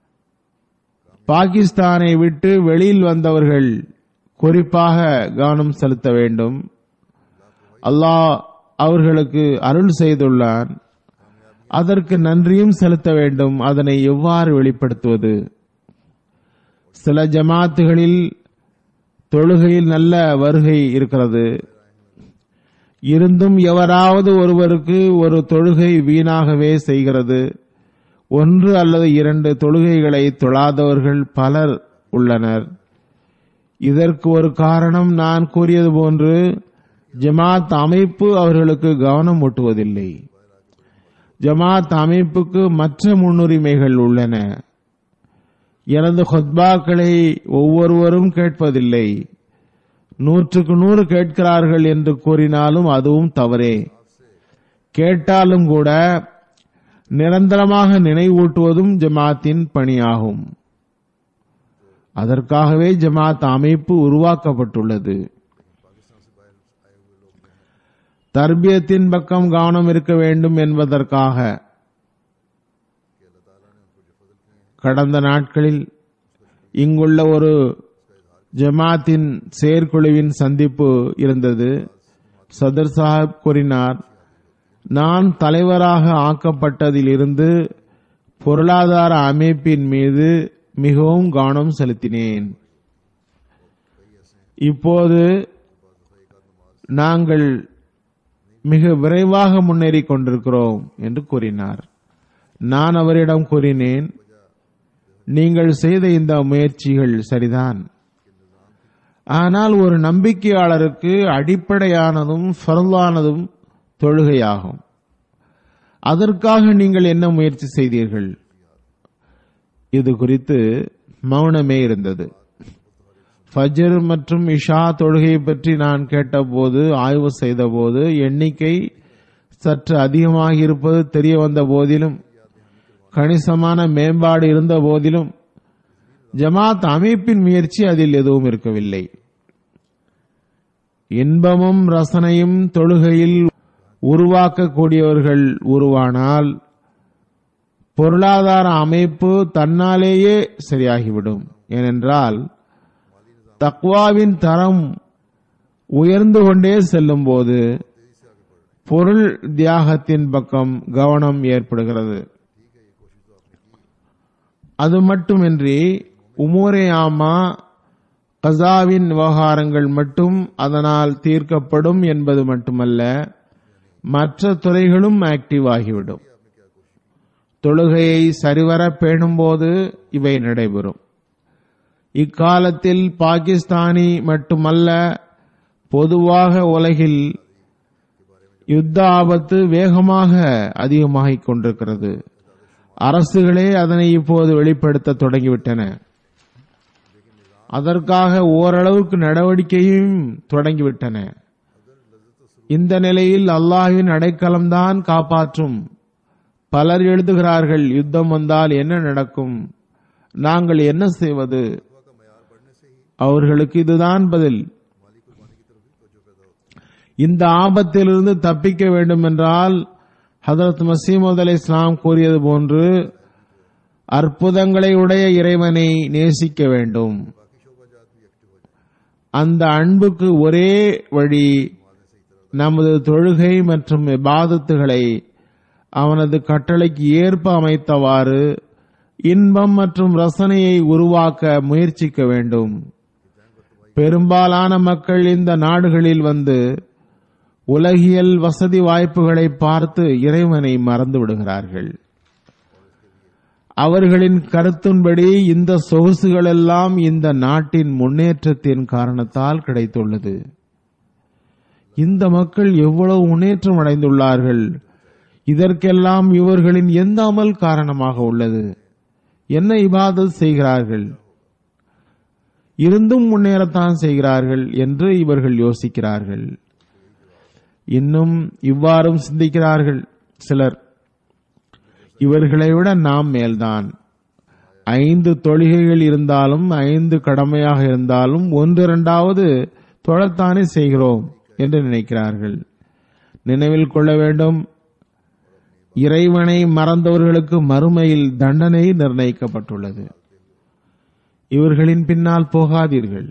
பாகிஸ்தானை விட்டு வெளியில் வந்தவர்கள் குறிப்பாக கவனம் செலுத்த வேண்டும் அல்லாஹ் அவர்களுக்கு அருள் செய்துள்ளான் அதற்கு நன்றியும் செலுத்த வேண்டும் அதனை எவ்வாறு வெளிப்படுத்துவது சில ஜமாத்துகளில் தொழுகையில் நல்ல வருகை இருக்கிறது இருந்தும் எவராவது ஒருவருக்கு ஒரு தொழுகை வீணாகவே செய்கிறது ஒன்று அல்லது இரண்டு தொழுகைகளை தொழாதவர்கள் பலர் உள்ளனர் இதற்கு ஒரு காரணம் நான் கூறியது போன்று ஜமாத் அமைப்பு அவர்களுக்கு கவனம் ஊட்டுவதில்லை ஜமாத் அமைப்புக்கு மற்ற முன்னுரிமைகள் உள்ளன எனது ஹொத்பாக்களை ஒவ்வொருவரும் கேட்பதில்லை நூற்றுக்கு நூறு கேட்கிறார்கள் என்று கூறினாலும் அதுவும் தவறே கேட்டாலும் கூட நிரந்தரமாக நினைவூட்டுவதும் ஜமாத்தின் பணியாகும் அதற்காகவே ஜமாத் அமைப்பு உருவாக்கப்பட்டுள்ளது தர்பியத்தின் பக்கம் கவனம் இருக்க வேண்டும் என்பதற்காக கடந்த நாட்களில் இங்குள்ள ஒரு ஜமாத்தின் செயற்குழுவின் சந்திப்பு இருந்தது சதர் சாஹிப் கூறினார் நான் தலைவராக ஆக்கப்பட்டதிலிருந்து பொருளாதார அமைப்பின் மீது மிகவும் கவனம் செலுத்தினேன் இப்போது நாங்கள் மிக விரைவாக முன்னேறிக் கொண்டிருக்கிறோம் என்று கூறினார் நான் அவரிடம் கூறினேன் நீங்கள் செய்த இந்த முயற்சிகள் சரிதான் ஆனால் ஒரு நம்பிக்கையாளருக்கு அடிப்படையானதும் ஃபர்லானதும் தொழுகையாகும் அதற்காக நீங்கள் என்ன முயற்சி செய்தீர்கள் இது குறித்து மௌனமே இருந்தது ஃபஜர் மற்றும் இஷா தொழுகை பற்றி நான் கேட்டபோது ஆய்வு செய்தபோது எண்ணிக்கை சற்று அதிகமாக இருப்பது தெரிய வந்த போதிலும் கணிசமான மேம்பாடு இருந்த போதிலும் ஜமாத் அமைப்பின் முயற்சி அதில் எதுவும் இருக்கவில்லை இன்பமும் ரசனையும் தொழுகையில் உருவாக்கக்கூடியவர்கள் உருவானால் பொருளாதார அமைப்பு தன்னாலேயே சரியாகிவிடும் ஏனென்றால் தக்வாவின் தரம் உயர்ந்து கொண்டே செல்லும் போது பொருள் தியாகத்தின் பக்கம் கவனம் ஏற்படுகிறது அது மட்டுமின்றி உமூரே ஆமா கசாவின் விவகாரங்கள் மட்டும் அதனால் தீர்க்கப்படும் என்பது மட்டுமல்ல மற்ற துறைகளும் ஆக்டிவ் ஆகிவிடும் தொழுகையை சரிவர பேணும்போது இவை நடைபெறும் இக்காலத்தில் பாகிஸ்தானி மட்டுமல்ல பொதுவாக உலகில் யுத்த ஆபத்து வேகமாக அதிகமாகிக் கொண்டிருக்கிறது அரசுகளே அதனை இப்போது வெளிப்படுத்த தொடங்கிவிட்டன அதற்காக ஓரளவுக்கு நடவடிக்கையும் தொடங்கிவிட்டன இந்த நிலையில் அல்லாஹ்வின் அடைக்கலம்தான் காப்பாற்றும் பலர் எழுதுகிறார்கள் யுத்தம் வந்தால் என்ன நடக்கும் நாங்கள் என்ன செய்வது அவர்களுக்கு இதுதான் பதில் இந்த ஆபத்திலிருந்து தப்பிக்க வேண்டும் என்றால் ஹதரத் மசீமது அலி இஸ்லாம் கூறியது போன்று அற்புதங்களை உடைய இறைவனை நேசிக்க வேண்டும் அந்த அன்புக்கு ஒரே வழி நமது தொழுகை மற்றும் இபாதத்துகளை அவனது கட்டளைக்கு ஏற்ப அமைத்தவாறு இன்பம் மற்றும் ரசனையை உருவாக்க முயற்சிக்க வேண்டும் பெரும்பாலான மக்கள் இந்த நாடுகளில் வந்து உலகியல் வசதி வாய்ப்புகளை பார்த்து இறைவனை மறந்து விடுகிறார்கள் அவர்களின் கருத்தின்படி இந்த சொகுசுகள் எல்லாம் இந்த நாட்டின் முன்னேற்றத்தின் காரணத்தால் கிடைத்துள்ளது இந்த மக்கள் எவ்வளவு முன்னேற்றம் அடைந்துள்ளார்கள் இதற்கெல்லாம் இவர்களின் எந்த அமல் காரணமாக உள்ளது என்ன இபாதத் செய்கிறார்கள் இருந்தும் முன்னேறத்தான் செய்கிறார்கள் என்று இவர்கள் யோசிக்கிறார்கள் இன்னும் இவ்வாறும் சிந்திக்கிறார்கள் சிலர் இவர்களை விட நாம் மேல்தான் ஐந்து தொழுகைகள் இருந்தாலும் ஐந்து கடமையாக இருந்தாலும் ஒன்று இரண்டாவது தொழத்தானே செய்கிறோம் என்று நினைக்கிறார்கள் நினைவில் கொள்ள வேண்டும் இறைவனை மறந்தவர்களுக்கு மறுமையில் தண்டனை நிர்ணயிக்கப்பட்டுள்ளது இவர்களின் பின்னால் போகாதீர்கள்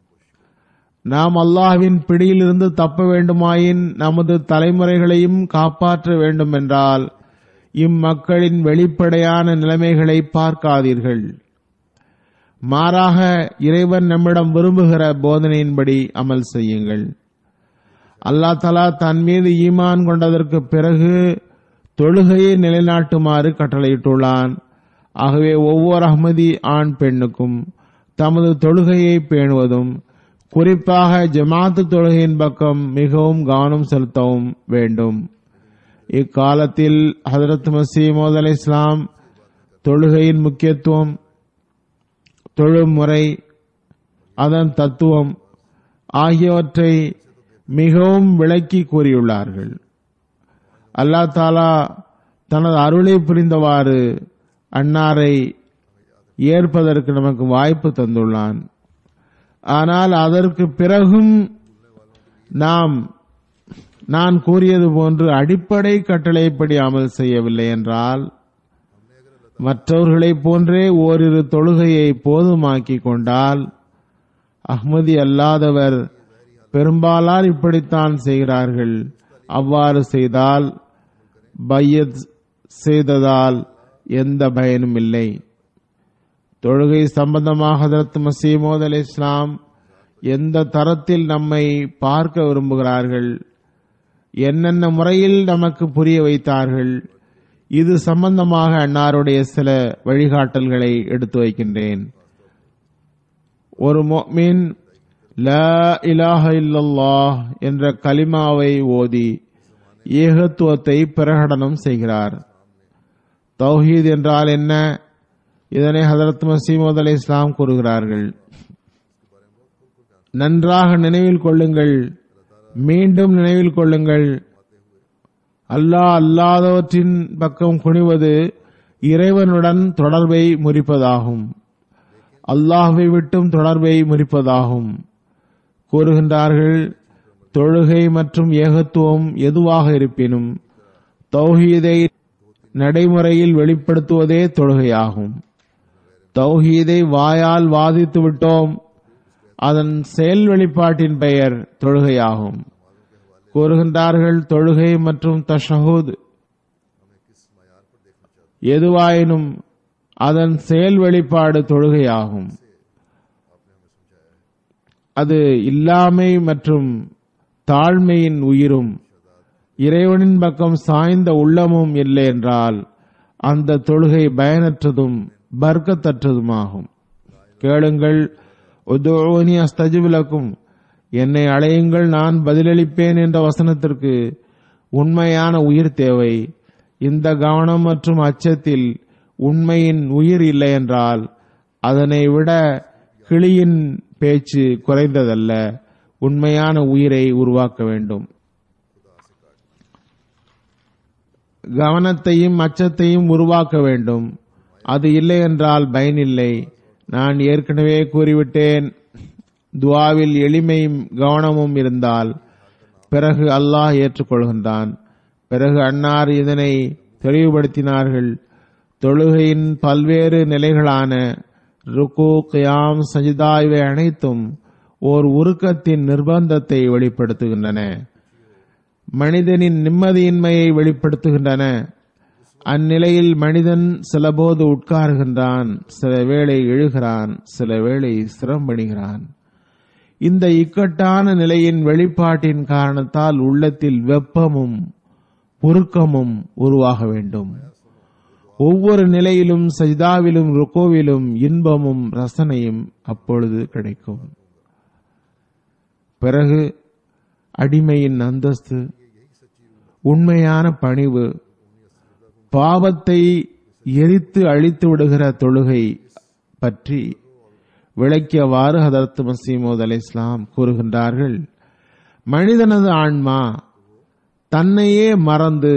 நாம் அல்லாஹ்வின் பிடியிலிருந்து தப்ப வேண்டுமாயின் நமது தலைமுறைகளையும் காப்பாற்ற வேண்டும் என்றால் இம்மக்களின் வெளிப்படையான நிலைமைகளை பார்க்காதீர்கள் மாறாக இறைவன் நம்மிடம் விரும்புகிற போதனையின்படி அமல் செய்யுங்கள் அல்லாஹ் தலா தன் மீது ஈமான் கொண்டதற்கு பிறகு தொழுகையை நிலைநாட்டுமாறு கட்டளையிட்டுள்ளான் ஆகவே ஒவ்வொரு அஹ்மதி ஆண் பெண்ணுக்கும் தமது தொழுகையை பேணுவதும் குறிப்பாக ஜமாத்து தொழுகையின் பக்கம் மிகவும் கவனம் செலுத்தவும் வேண்டும் இக்காலத்தில் ஹதரத் மசீமோத் அலை இஸ்லாம் தொழுகையின் முக்கியத்துவம் தொழுமுறை அதன் தத்துவம் ஆகியவற்றை மிகவும் விளக்கி கூறியுள்ளார்கள் அல்லாஹ் தாலா தனது அருளை புரிந்தவாறு அன்னாரை ஏற்பதற்கு நமக்கு வாய்ப்பு தந்துள்ளான் ஆனால் அதற்கு பிறகும் நாம் நான் கூறியது போன்று அடிப்படை கட்டளைப்படி அமல் செய்யவில்லை என்றால் மற்றவர்களைப் போன்றே ஓரிரு தொழுகையை போதுமாக்கிக் கொண்டால் அஹ்மதி அல்லாதவர் பெரும்பாலார் இப்படித்தான் செய்கிறார்கள் அவ்வாறு செய்தால் பையத் செய்ததால் எந்த பயனும் இல்லை தொழுகை சம்பந்தமாக ஹதரத் மசீமோத் அலி இஸ்லாம் எந்த தரத்தில் நம்மை பார்க்க விரும்புகிறார்கள் என்னென்ன முறையில் நமக்கு புரிய வைத்தார்கள் இது சம்பந்தமாக அன்னாருடைய சில வழிகாட்டல்களை எடுத்து வைக்கின்றேன் ஒரு மொமின் லா இலாஹ இல்லல்லாஹ் என்ற கலிமாவை ஓதி ஏகத்துவத்தை பிரகடனம் செய்கிறார் தௌஹீத் என்றால் என்ன இதனை ஹதரத் மசீமோத் அலி இஸ்லாம் கூறுகிறார்கள் நன்றாக நினைவில் கொள்ளுங்கள் மீண்டும் நினைவில் கொள்ளுங்கள் அல்லாஹ் அல்லாதவற்றின் பக்கம் குனிவது இறைவனுடன் தொடர்பை முறிப்பதாகும் அல்லாஹ்வை விட்டும் தொடர்பை முறிப்பதாகும் கூறுகின்றார்கள் தொழுகை மற்றும் ஏகத்துவம் எதுவாக இருப்பினும் தௌஹீதை நடைமுறையில் வெளிப்படுத்துவதே தொழுகையாகும் தௌஹீதை வாயால் வாதித்து விட்டோம் அதன் செயல் வெளிப்பாட்டின் பெயர் தொழுகையாகும் கூறுகின்றார்கள் தொழுகை மற்றும் தஷஹூத் எதுவாயினும் அதன் செயல் வெளிப்பாடு தொழுகையாகும் அது இல்லாமை மற்றும் தாழ்மையின் உயிரும் இறைவனின் பக்கம் சாய்ந்த உள்ளமும் இல்லை என்றால் அந்த தொழுகை பயனற்றதும் பர்க்கத்தற்றதுமாகும் கேளுங்கள் உதோனி அஸ்தஜிபிலக்கும் என்னை அழையுங்கள் நான் பதிலளிப்பேன் என்ற வசனத்திற்கு உண்மையான உயிர் தேவை இந்த கவனம் மற்றும் அச்சத்தில் உண்மையின் உயிர் இல்லை என்றால் அதனை விட கிளியின் பேச்சு குறைந்ததல்ல உண்மையான உயிரை உருவாக்க வேண்டும் கவனத்தையும் அச்சத்தையும் உருவாக்க வேண்டும் அது இல்லை என்றால் பயனில்லை நான் ஏற்கனவே கூறிவிட்டேன் துவாவில் எளிமையும் கவனமும் இருந்தால் பிறகு அல்லாஹ் ஏற்றுக்கொள்கின்றான் பிறகு அன்னார் இதனை தெளிவுபடுத்தினார்கள் தொழுகையின் பல்வேறு நிலைகளான ருக்கு கியாம் சஜிதா இவை அனைத்தும் ஓர் உருக்கத்தின் நிர்பந்தத்தை வெளிப்படுத்துகின்றன மனிதனின் நிம்மதியின்மையை வெளிப்படுத்துகின்றன அந்நிலையில் மனிதன் சிலபோது உட்காருகின்றான் சில வேளை எழுகிறான் சில வேளை சிரம்பணிகிறான் இந்த இக்கட்டான நிலையின் வெளிப்பாட்டின் காரணத்தால் உள்ளத்தில் வெப்பமும் உருக்கமும் உருவாக வேண்டும் ஒவ்வொரு நிலையிலும் சஜிதாவிலும் ருக்கோவிலும் இன்பமும் ரசனையும் அப்பொழுது கிடைக்கும் பிறகு அடிமையின் அந்தஸ்து உண்மையான பணிவு பாவத்தை எரித்து அழித்து விடுகிற தொழுகை பற்றி விளக்கியவாறு ஹதரத் மசீமோத் அலை இஸ்லாம் கூறுகின்றார்கள் மனிதனது ஆன்மா தன்னையே மறந்து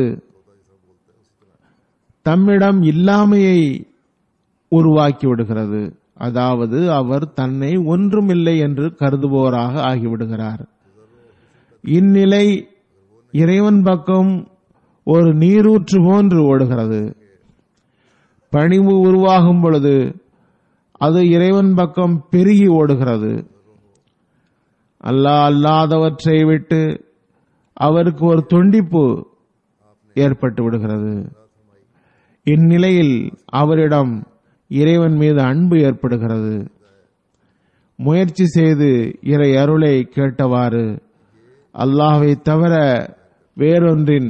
தம்மிடம் இல்லாமையை உருவாக்கி விடுகிறது அதாவது அவர் தன்னை ஒன்றுமில்லை என்று கருதுபவராக ஆகிவிடுகிறார் இந்நிலை இறைவன் பக்கம் ஒரு நீரூற்று போன்று ஓடுகிறது பணிவு உருவாகும் பொழுது அது இறைவன் பக்கம் பெருகி ஓடுகிறது அல்லாஹ் அல்லாதவற்றை விட்டு அவருக்கு ஒரு துண்டிப்பு ஏற்பட்டு விடுகிறது இந்நிலையில் அவரிடம் இறைவன் மீது அன்பு ஏற்படுகிறது முயற்சி செய்து இறை அருளை கேட்டவாறு அல்லாஹ்வை தவிர வேறொன்றின்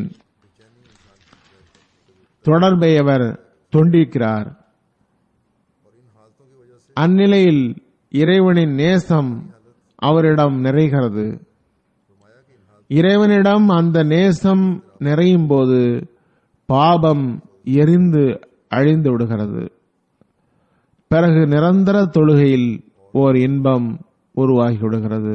தொடர்பை அவர் தொண்டிக்கிறார் அந்நிலையில் இறைவனின் நேசம் அவரிடம் நிறைகிறது இறைவனிடம் அந்த நேசம் நிறையும் போது பாபம் எரிந்து அழிந்து விடுகிறது பிறகு நிரந்தர தொழுகையில் ஓர் இன்பம் உருவாகிவிடுகிறது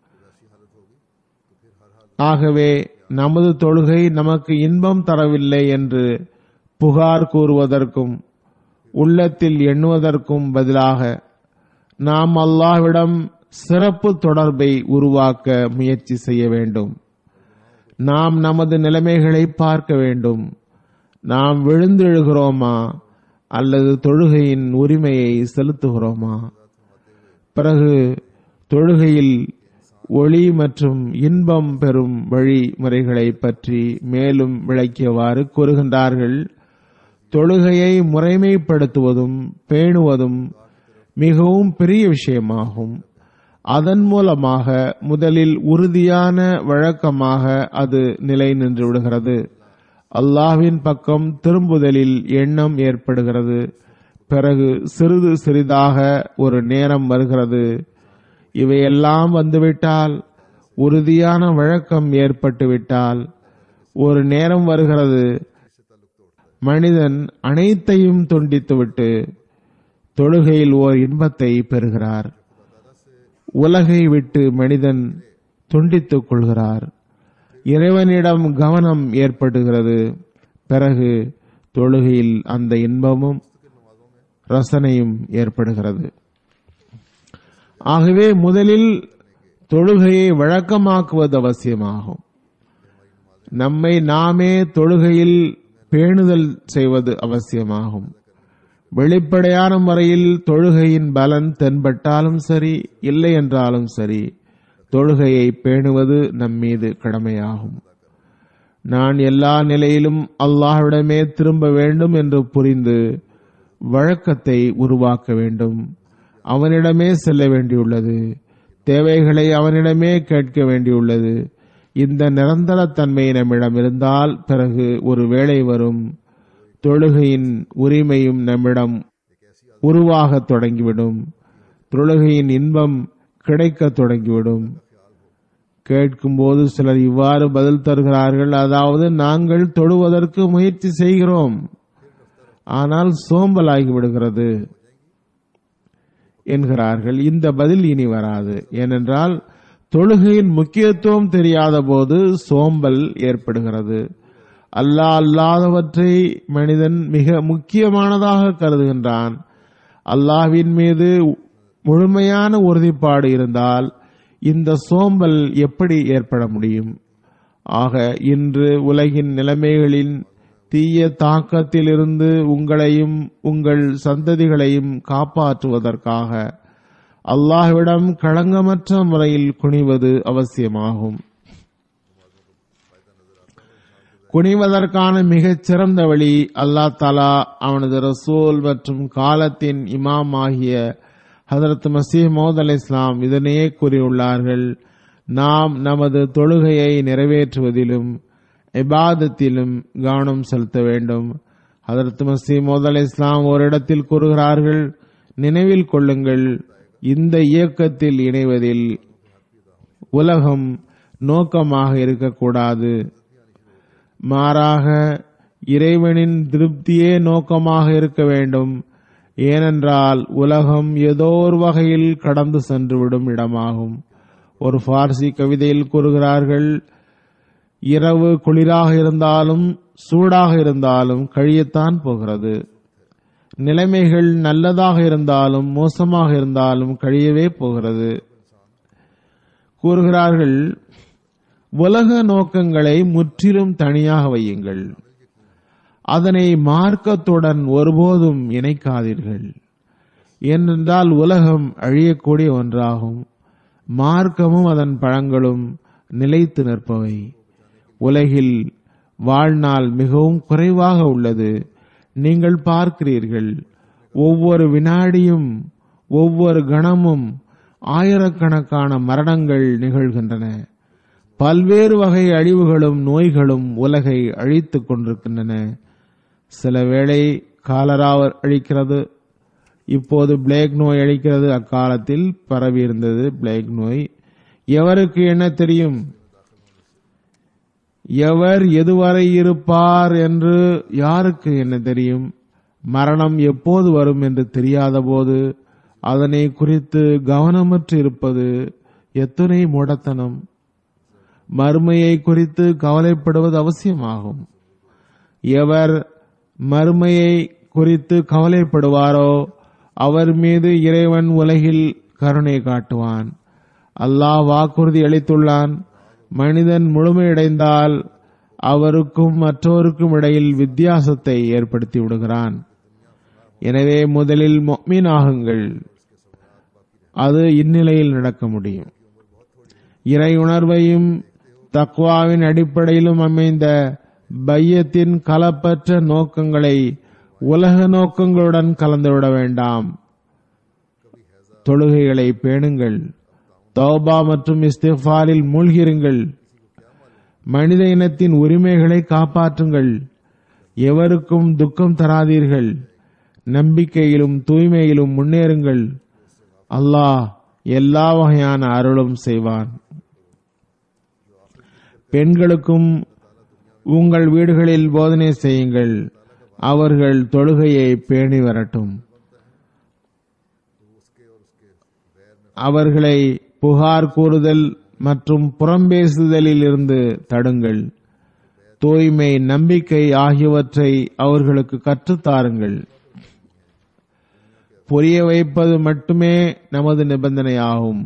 ஆகவே நமது தொழுகை நமக்கு இன்பம் தரவில்லை என்று புகார் கூறுவதற்கும் உள்ளத்தில் எண்ணுவதற்கும் பதிலாக நாம் அல்லாஹ்விடம் சிறப்பு தொடர்பை உருவாக்க முயற்சி செய்ய வேண்டும் நாம் நமது நிலைமைகளை பார்க்க வேண்டும் நாம் விழுந்தெழுகிறோமா அல்லது தொழுகையின் உரிமையை செலுத்துகிறோமா பிறகு தொழுகையில் ஒளி மற்றும் இன்பம் பெறும் வழிமுறைகளை பற்றி மேலும் விளக்கியவாறு கூறுகின்றார்கள் தொழுகையை முறைமைப்படுத்துவதும் பேணுவதும் மிகவும் பெரிய விஷயமாகும் அதன் மூலமாக முதலில் உறுதியான வழக்கமாக அது நிலை நின்று விடுகிறது அல்லாஹ்வின் பக்கம் திரும்புதலில் எண்ணம் ஏற்படுகிறது பிறகு சிறிது சிறிதாக ஒரு நேரம் வருகிறது இவையெல்லாம் வந்துவிட்டால் உறுதியான வழக்கம் ஏற்பட்டுவிட்டால் ஒரு நேரம் வருகிறது மனிதன் அனைத்தையும் துண்டித்துவிட்டு தொழுகையில் ஓர் இன்பத்தை பெறுகிறார் உலகை விட்டு மனிதன் துண்டித்துக் கொள்கிறார் இறைவனிடம் கவனம் ஏற்படுகிறது பிறகு தொழுகையில் அந்த இன்பமும் ரசனையும் ஏற்படுகிறது ஆகவே முதலில் தொழுகையை வழக்கமாக்குவது அவசியமாகும் நம்மை நாமே தொழுகையில் பேணுதல் செய்வது அவசியமாகும் வெளிப்படையான முறையில் தொழுகையின் பலன் தென்பட்டாலும் சரி இல்லை என்றாலும் சரி தொழுகையை பேணுவது நம் மீது கடமையாகும் நான் எல்லா நிலையிலும் அல்லாஹ்விடமே திரும்ப வேண்டும் என்று புரிந்து வழக்கத்தை உருவாக்க வேண்டும் அவனிடமே செல்ல வேண்டியுள்ளது தேவைகளை அவனிடமே கேட்க வேண்டியுள்ளது இந்த நிரந்தர தன்மை நம்மிடம் இருந்தால் பிறகு ஒரு வேளை வரும் தொழுகையின் உரிமையும் நம்மிடம் உருவாகத் தொடங்கிவிடும் தொழுகையின் இன்பம் கிடைக்கத் தொடங்கிவிடும் கேட்கும்போது சிலர் இவ்வாறு பதில் தருகிறார்கள் அதாவது நாங்கள் தொழுவதற்கு முயற்சி செய்கிறோம் ஆனால் சோம்பலாகி விடுகிறது என்கிறார்கள் இந்த பதில் இனி வராது ஏனென்றால் தொழுகையின் முக்கியத்துவம் தெரியாத போது சோம்பல் ஏற்படுகிறது அல்லாஹ் அல்லாதவற்றை மனிதன் மிக முக்கியமானதாக கருதுகின்றான் அல்லாஹ்வின் மீது முழுமையான உறுதிப்பாடு இருந்தால் இந்த சோம்பல் எப்படி ஏற்பட முடியும் ஆக இன்று உலகின் நிலைமைகளின் தீய தாக்கத்திலிருந்து உங்களையும் உங்கள் சந்ததிகளையும் காப்பாற்றுவதற்காக அல்லாஹ்விடம் களங்கமற்ற முறையில் குனிவது அவசியமாகும் குனிவதற்கான மிகச் சிறந்த வழி அல்லாஹ் தலா அவனது ரசூல் மற்றும் காலத்தின் இமாம் ஆகிய ஹதரத் மசீஹ் மௌத் அலி இஸ்லாம் இதனையே கூறியுள்ளார்கள் நாம் நமது தொழுகையை நிறைவேற்றுவதிலும் இபாதத்திலும் கவனம் செலுத்த வேண்டும் ஹதரத் மசீஹ் மௌத் அலி இஸ்லாம் ஓரிடத்தில் கூறுகிறார்கள் நினைவில் கொள்ளுங்கள் இந்த இயக்கத்தில் இணைவதில் உலகம் நோக்கமாக இருக்கக்கூடாது மாறாக இறைவனின் திருப்தியே நோக்கமாக இருக்க வேண்டும் ஏனென்றால் உலகம் ஏதோ ஒரு வகையில் கடந்து சென்றுவிடும் இடமாகும் ஒரு பார்சி கவிதையில் கூறுகிறார்கள் இரவு குளிராக இருந்தாலும் சூடாக இருந்தாலும் கழியத்தான் போகிறது நிலைமைகள் நல்லதாக இருந்தாலும் மோசமாக இருந்தாலும் கழியவே போகிறது கூறுகிறார்கள் உலக நோக்கங்களை முற்றிலும் தனியாக வையுங்கள் அதனை மார்க்கத்துடன் ஒருபோதும் இணைக்காதீர்கள் ஏனென்றால் உலகம் அழியக்கூடிய ஒன்றாகும் மார்க்கமும் அதன் பழங்களும் நிலைத்து நிற்பவை உலகில் வாழ்நாள் மிகவும் குறைவாக உள்ளது நீங்கள் பார்க்கிறீர்கள் ஒவ்வொரு வினாடியும் ஒவ்வொரு கணமும் ஆயிரக்கணக்கான மரணங்கள் நிகழ்கின்றன பல்வேறு வகை அழிவுகளும் நோய்களும் உலகை அழித்துக் கொண்டிருக்கின்றன சில வேளை காலரா அழிக்கிறது இப்போது பிளேக் நோய் அழிக்கிறது அக்காலத்தில் பரவி இருந்தது பிளேக் நோய் எவருக்கு என்ன தெரியும் எவர் எதுவரை இருப்பார் என்று யாருக்கு என்ன தெரியும் மரணம் எப்போது வரும் என்று தெரியாத போது அதனை குறித்து கவனமற்று இருப்பது எத்தனை மூடத்தனம் மறுமையை குறித்து கவலைப்படுவது அவசியமாகும் எவர் மறுமையை குறித்து கவலைப்படுவாரோ அவர் மீது இறைவன் உலகில் கருணை காட்டுவான் அல்லாஹ் வாக்குறுதி அளித்துள்ளான் மனிதன் முழுமையடைந்தால் அவருக்கும் மற்றோருக்கும் இடையில் வித்தியாசத்தை ஏற்படுத்தி விடுகிறான் எனவே முதலில் மொமீன் ஆகுங்கள் அது இந்நிலையில் நடக்க முடியும் இறை உணர்வையும் தக்வாவின் அடிப்படையிலும் அமைந்த பையத்தின் கலப்பற்ற நோக்கங்களை உலக நோக்கங்களுடன் கலந்துவிட வேண்டாம் தொழுகைகளை பேணுங்கள் தௌபா மற்றும் இஸ்திஃபாரில் மூழ்கிருங்கள் மனித இனத்தின் உரிமைகளை காப்பாற்றுங்கள் எவருக்கும் துக்கம் தராதீர்கள் நம்பிக்கையிலும் தூய்மையிலும் முன்னேறுங்கள் அல்லாஹ் எல்லா வகையான அருளும் செய்வான் பெண்களுக்கும் உங்கள் வீடுகளில் போதனை செய்யுங்கள் அவர்கள் தொழுகையை பேணி வரட்டும் அவர்களை புகார் கூறுதல் மற்றும் புறம்பேசுதலில் இருந்து தடுங்கள் தூய்மை நம்பிக்கை ஆகியவற்றை அவர்களுக்கு கற்றுத்தாருங்கள் புரிய வைப்பது மட்டுமே நமது நிபந்தனையாகும்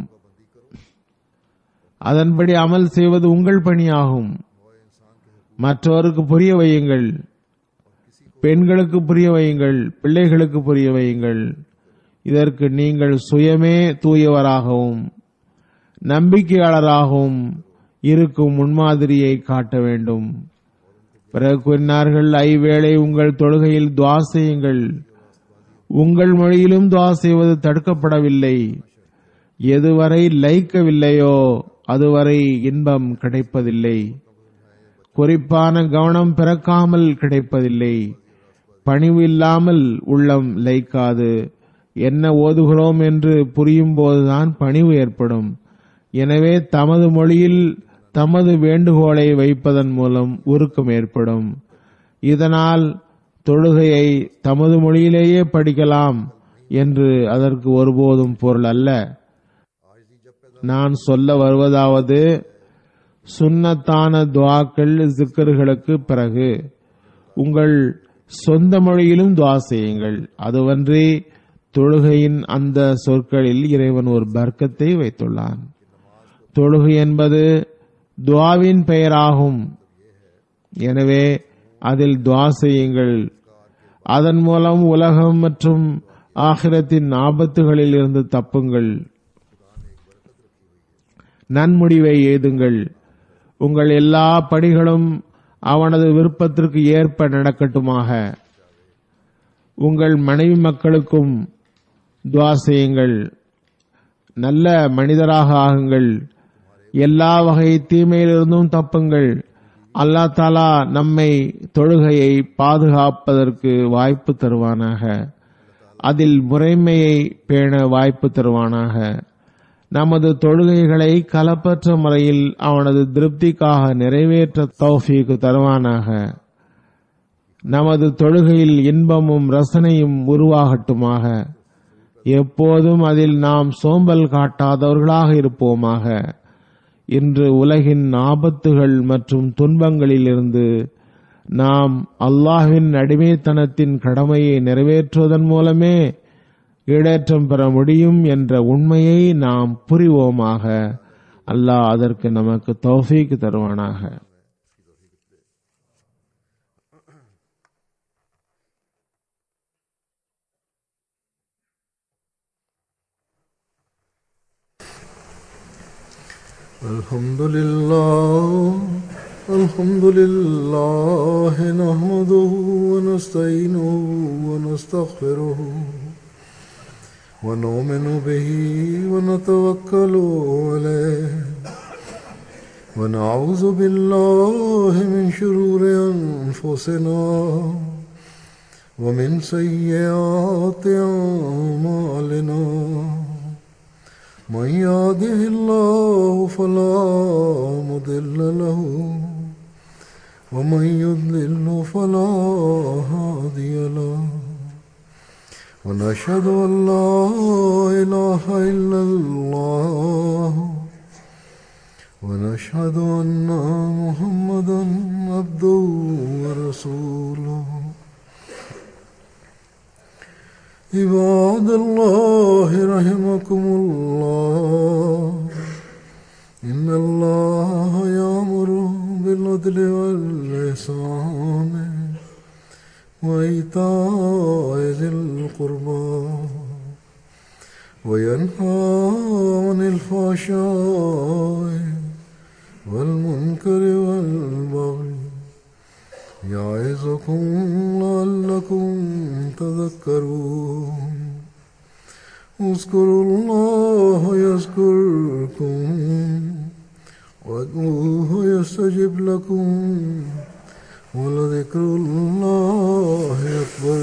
அதன்படி அமல் செய்வது உங்கள் பணியாகும் மற்றவருக்கு புரிய வையுங்கள் பெண்களுக்கு புரிய வையுங்கள் பிள்ளைகளுக்கு புரிய வையுங்கள் இதற்கு நீங்கள் சுயமே தூயவராகவும் நம்பிக்கையாளராகவும் இருக்கும் முன்மாதிரியை காட்ட வேண்டும் பிறகு கூறினார்கள் ஐவேளை உங்கள் தொழுகையில் துவா செய்யுங்கள் உங்கள் மொழியிலும் துவா செய்வது தடுக்கப்படவில்லை எதுவரை லைக்கவில்லையோ அதுவரை இன்பம் கிடைப்பதில்லை குறிப்பான கவனம் பிறக்காமல் கிடைப்பதில்லை பணிவு இல்லாமல் உள்ளம் லைக்காது என்ன ஓதுகிறோம் என்று புரியும் போதுதான் பணிவு ஏற்படும் எனவே தமது மொழியில் தமது வேண்டுகோளை வைப்பதன் மூலம் உருக்கம் ஏற்படும் இதனால் தொழுகையை தமது மொழியிலேயே படிக்கலாம் என்று அதற்கு ஒருபோதும் பொருள் அல்ல நான் சொல்ல வருவதாவது சுன்னத்தான துவாக்கள் ஜிக்கர்களுக்கு பிறகு உங்கள் சொந்த மொழியிலும் துவா செய்யுங்கள் அதுவன்றி தொழுகையின் அந்த சொற்களில் இறைவன் ஒரு பர்க்கத்தை வைத்துள்ளான் தொழுகை என்பது துவாவின் பெயராகும் எனவே அதில் துவா செய்யுங்கள் அதன் மூலம் உலகம் மற்றும் ஆகிரத்தின் ஆபத்துகளில் இருந்து தப்புங்கள் நன்முடிவை ஏதுங்கள் உங்கள் எல்லா பணிகளும் அவனது விருப்பத்திற்கு ஏற்ப நடக்கட்டுமாக உங்கள் மனைவி மக்களுக்கும் துவா செய்யுங்கள் நல்ல மனிதராக ஆகுங்கள் எல்லா வகை தீமையிலிருந்தும் தப்புங்கள் அல்லா தாலா நம்மை தொழுகையை பாதுகாப்பதற்கு வாய்ப்பு தருவானாக அதில் முறைமையை பேண வாய்ப்பு தருவானாக நமது தொழுகைகளை கலப்பற்ற முறையில் அவனது திருப்திக்காக நிறைவேற்ற தௌஃபீக்கு தருவானாக நமது தொழுகையில் இன்பமும் ரசனையும் உருவாகட்டுமாக எப்போதும் அதில் நாம் சோம்பல் காட்டாதவர்களாக இருப்போமாக இன்று உலகின் ஆபத்துகள் மற்றும் துன்பங்களிலிருந்து நாம் அல்லாஹ்வின் அடிமைத்தனத்தின் கடமையை நிறைவேற்றுவதன் மூலமே ஈடேற்றம் பெற முடியும் என்ற உண்மையை நாம் புரிவோமாக அல்லாஹ் அதற்கு நமக்கு தௌஃபீக் தருவானாக الحمد لله الحمد لله نحمده ونستعينه ونستغفره ونؤمن به ونتوكل عليه ونعوذ بالله من شرور أنفسنا ومن سيئات أعمالنا من يهده الله فلا مضل له ومن يضلل فلا هادي له ونشهد ان لا اله الا الله ونشهد ان محمدا عبده ورسوله عباد الله رحمكم الله إن الله يأمر بالعدل والإحسان وإيتاء ذي القربى وينهى عن الفحشاء والمنكر والبغي يعظكم لعلكم تذكرون اذكروا الله يذكركم وادعوه يستجب لكم ولذكر الله أكبر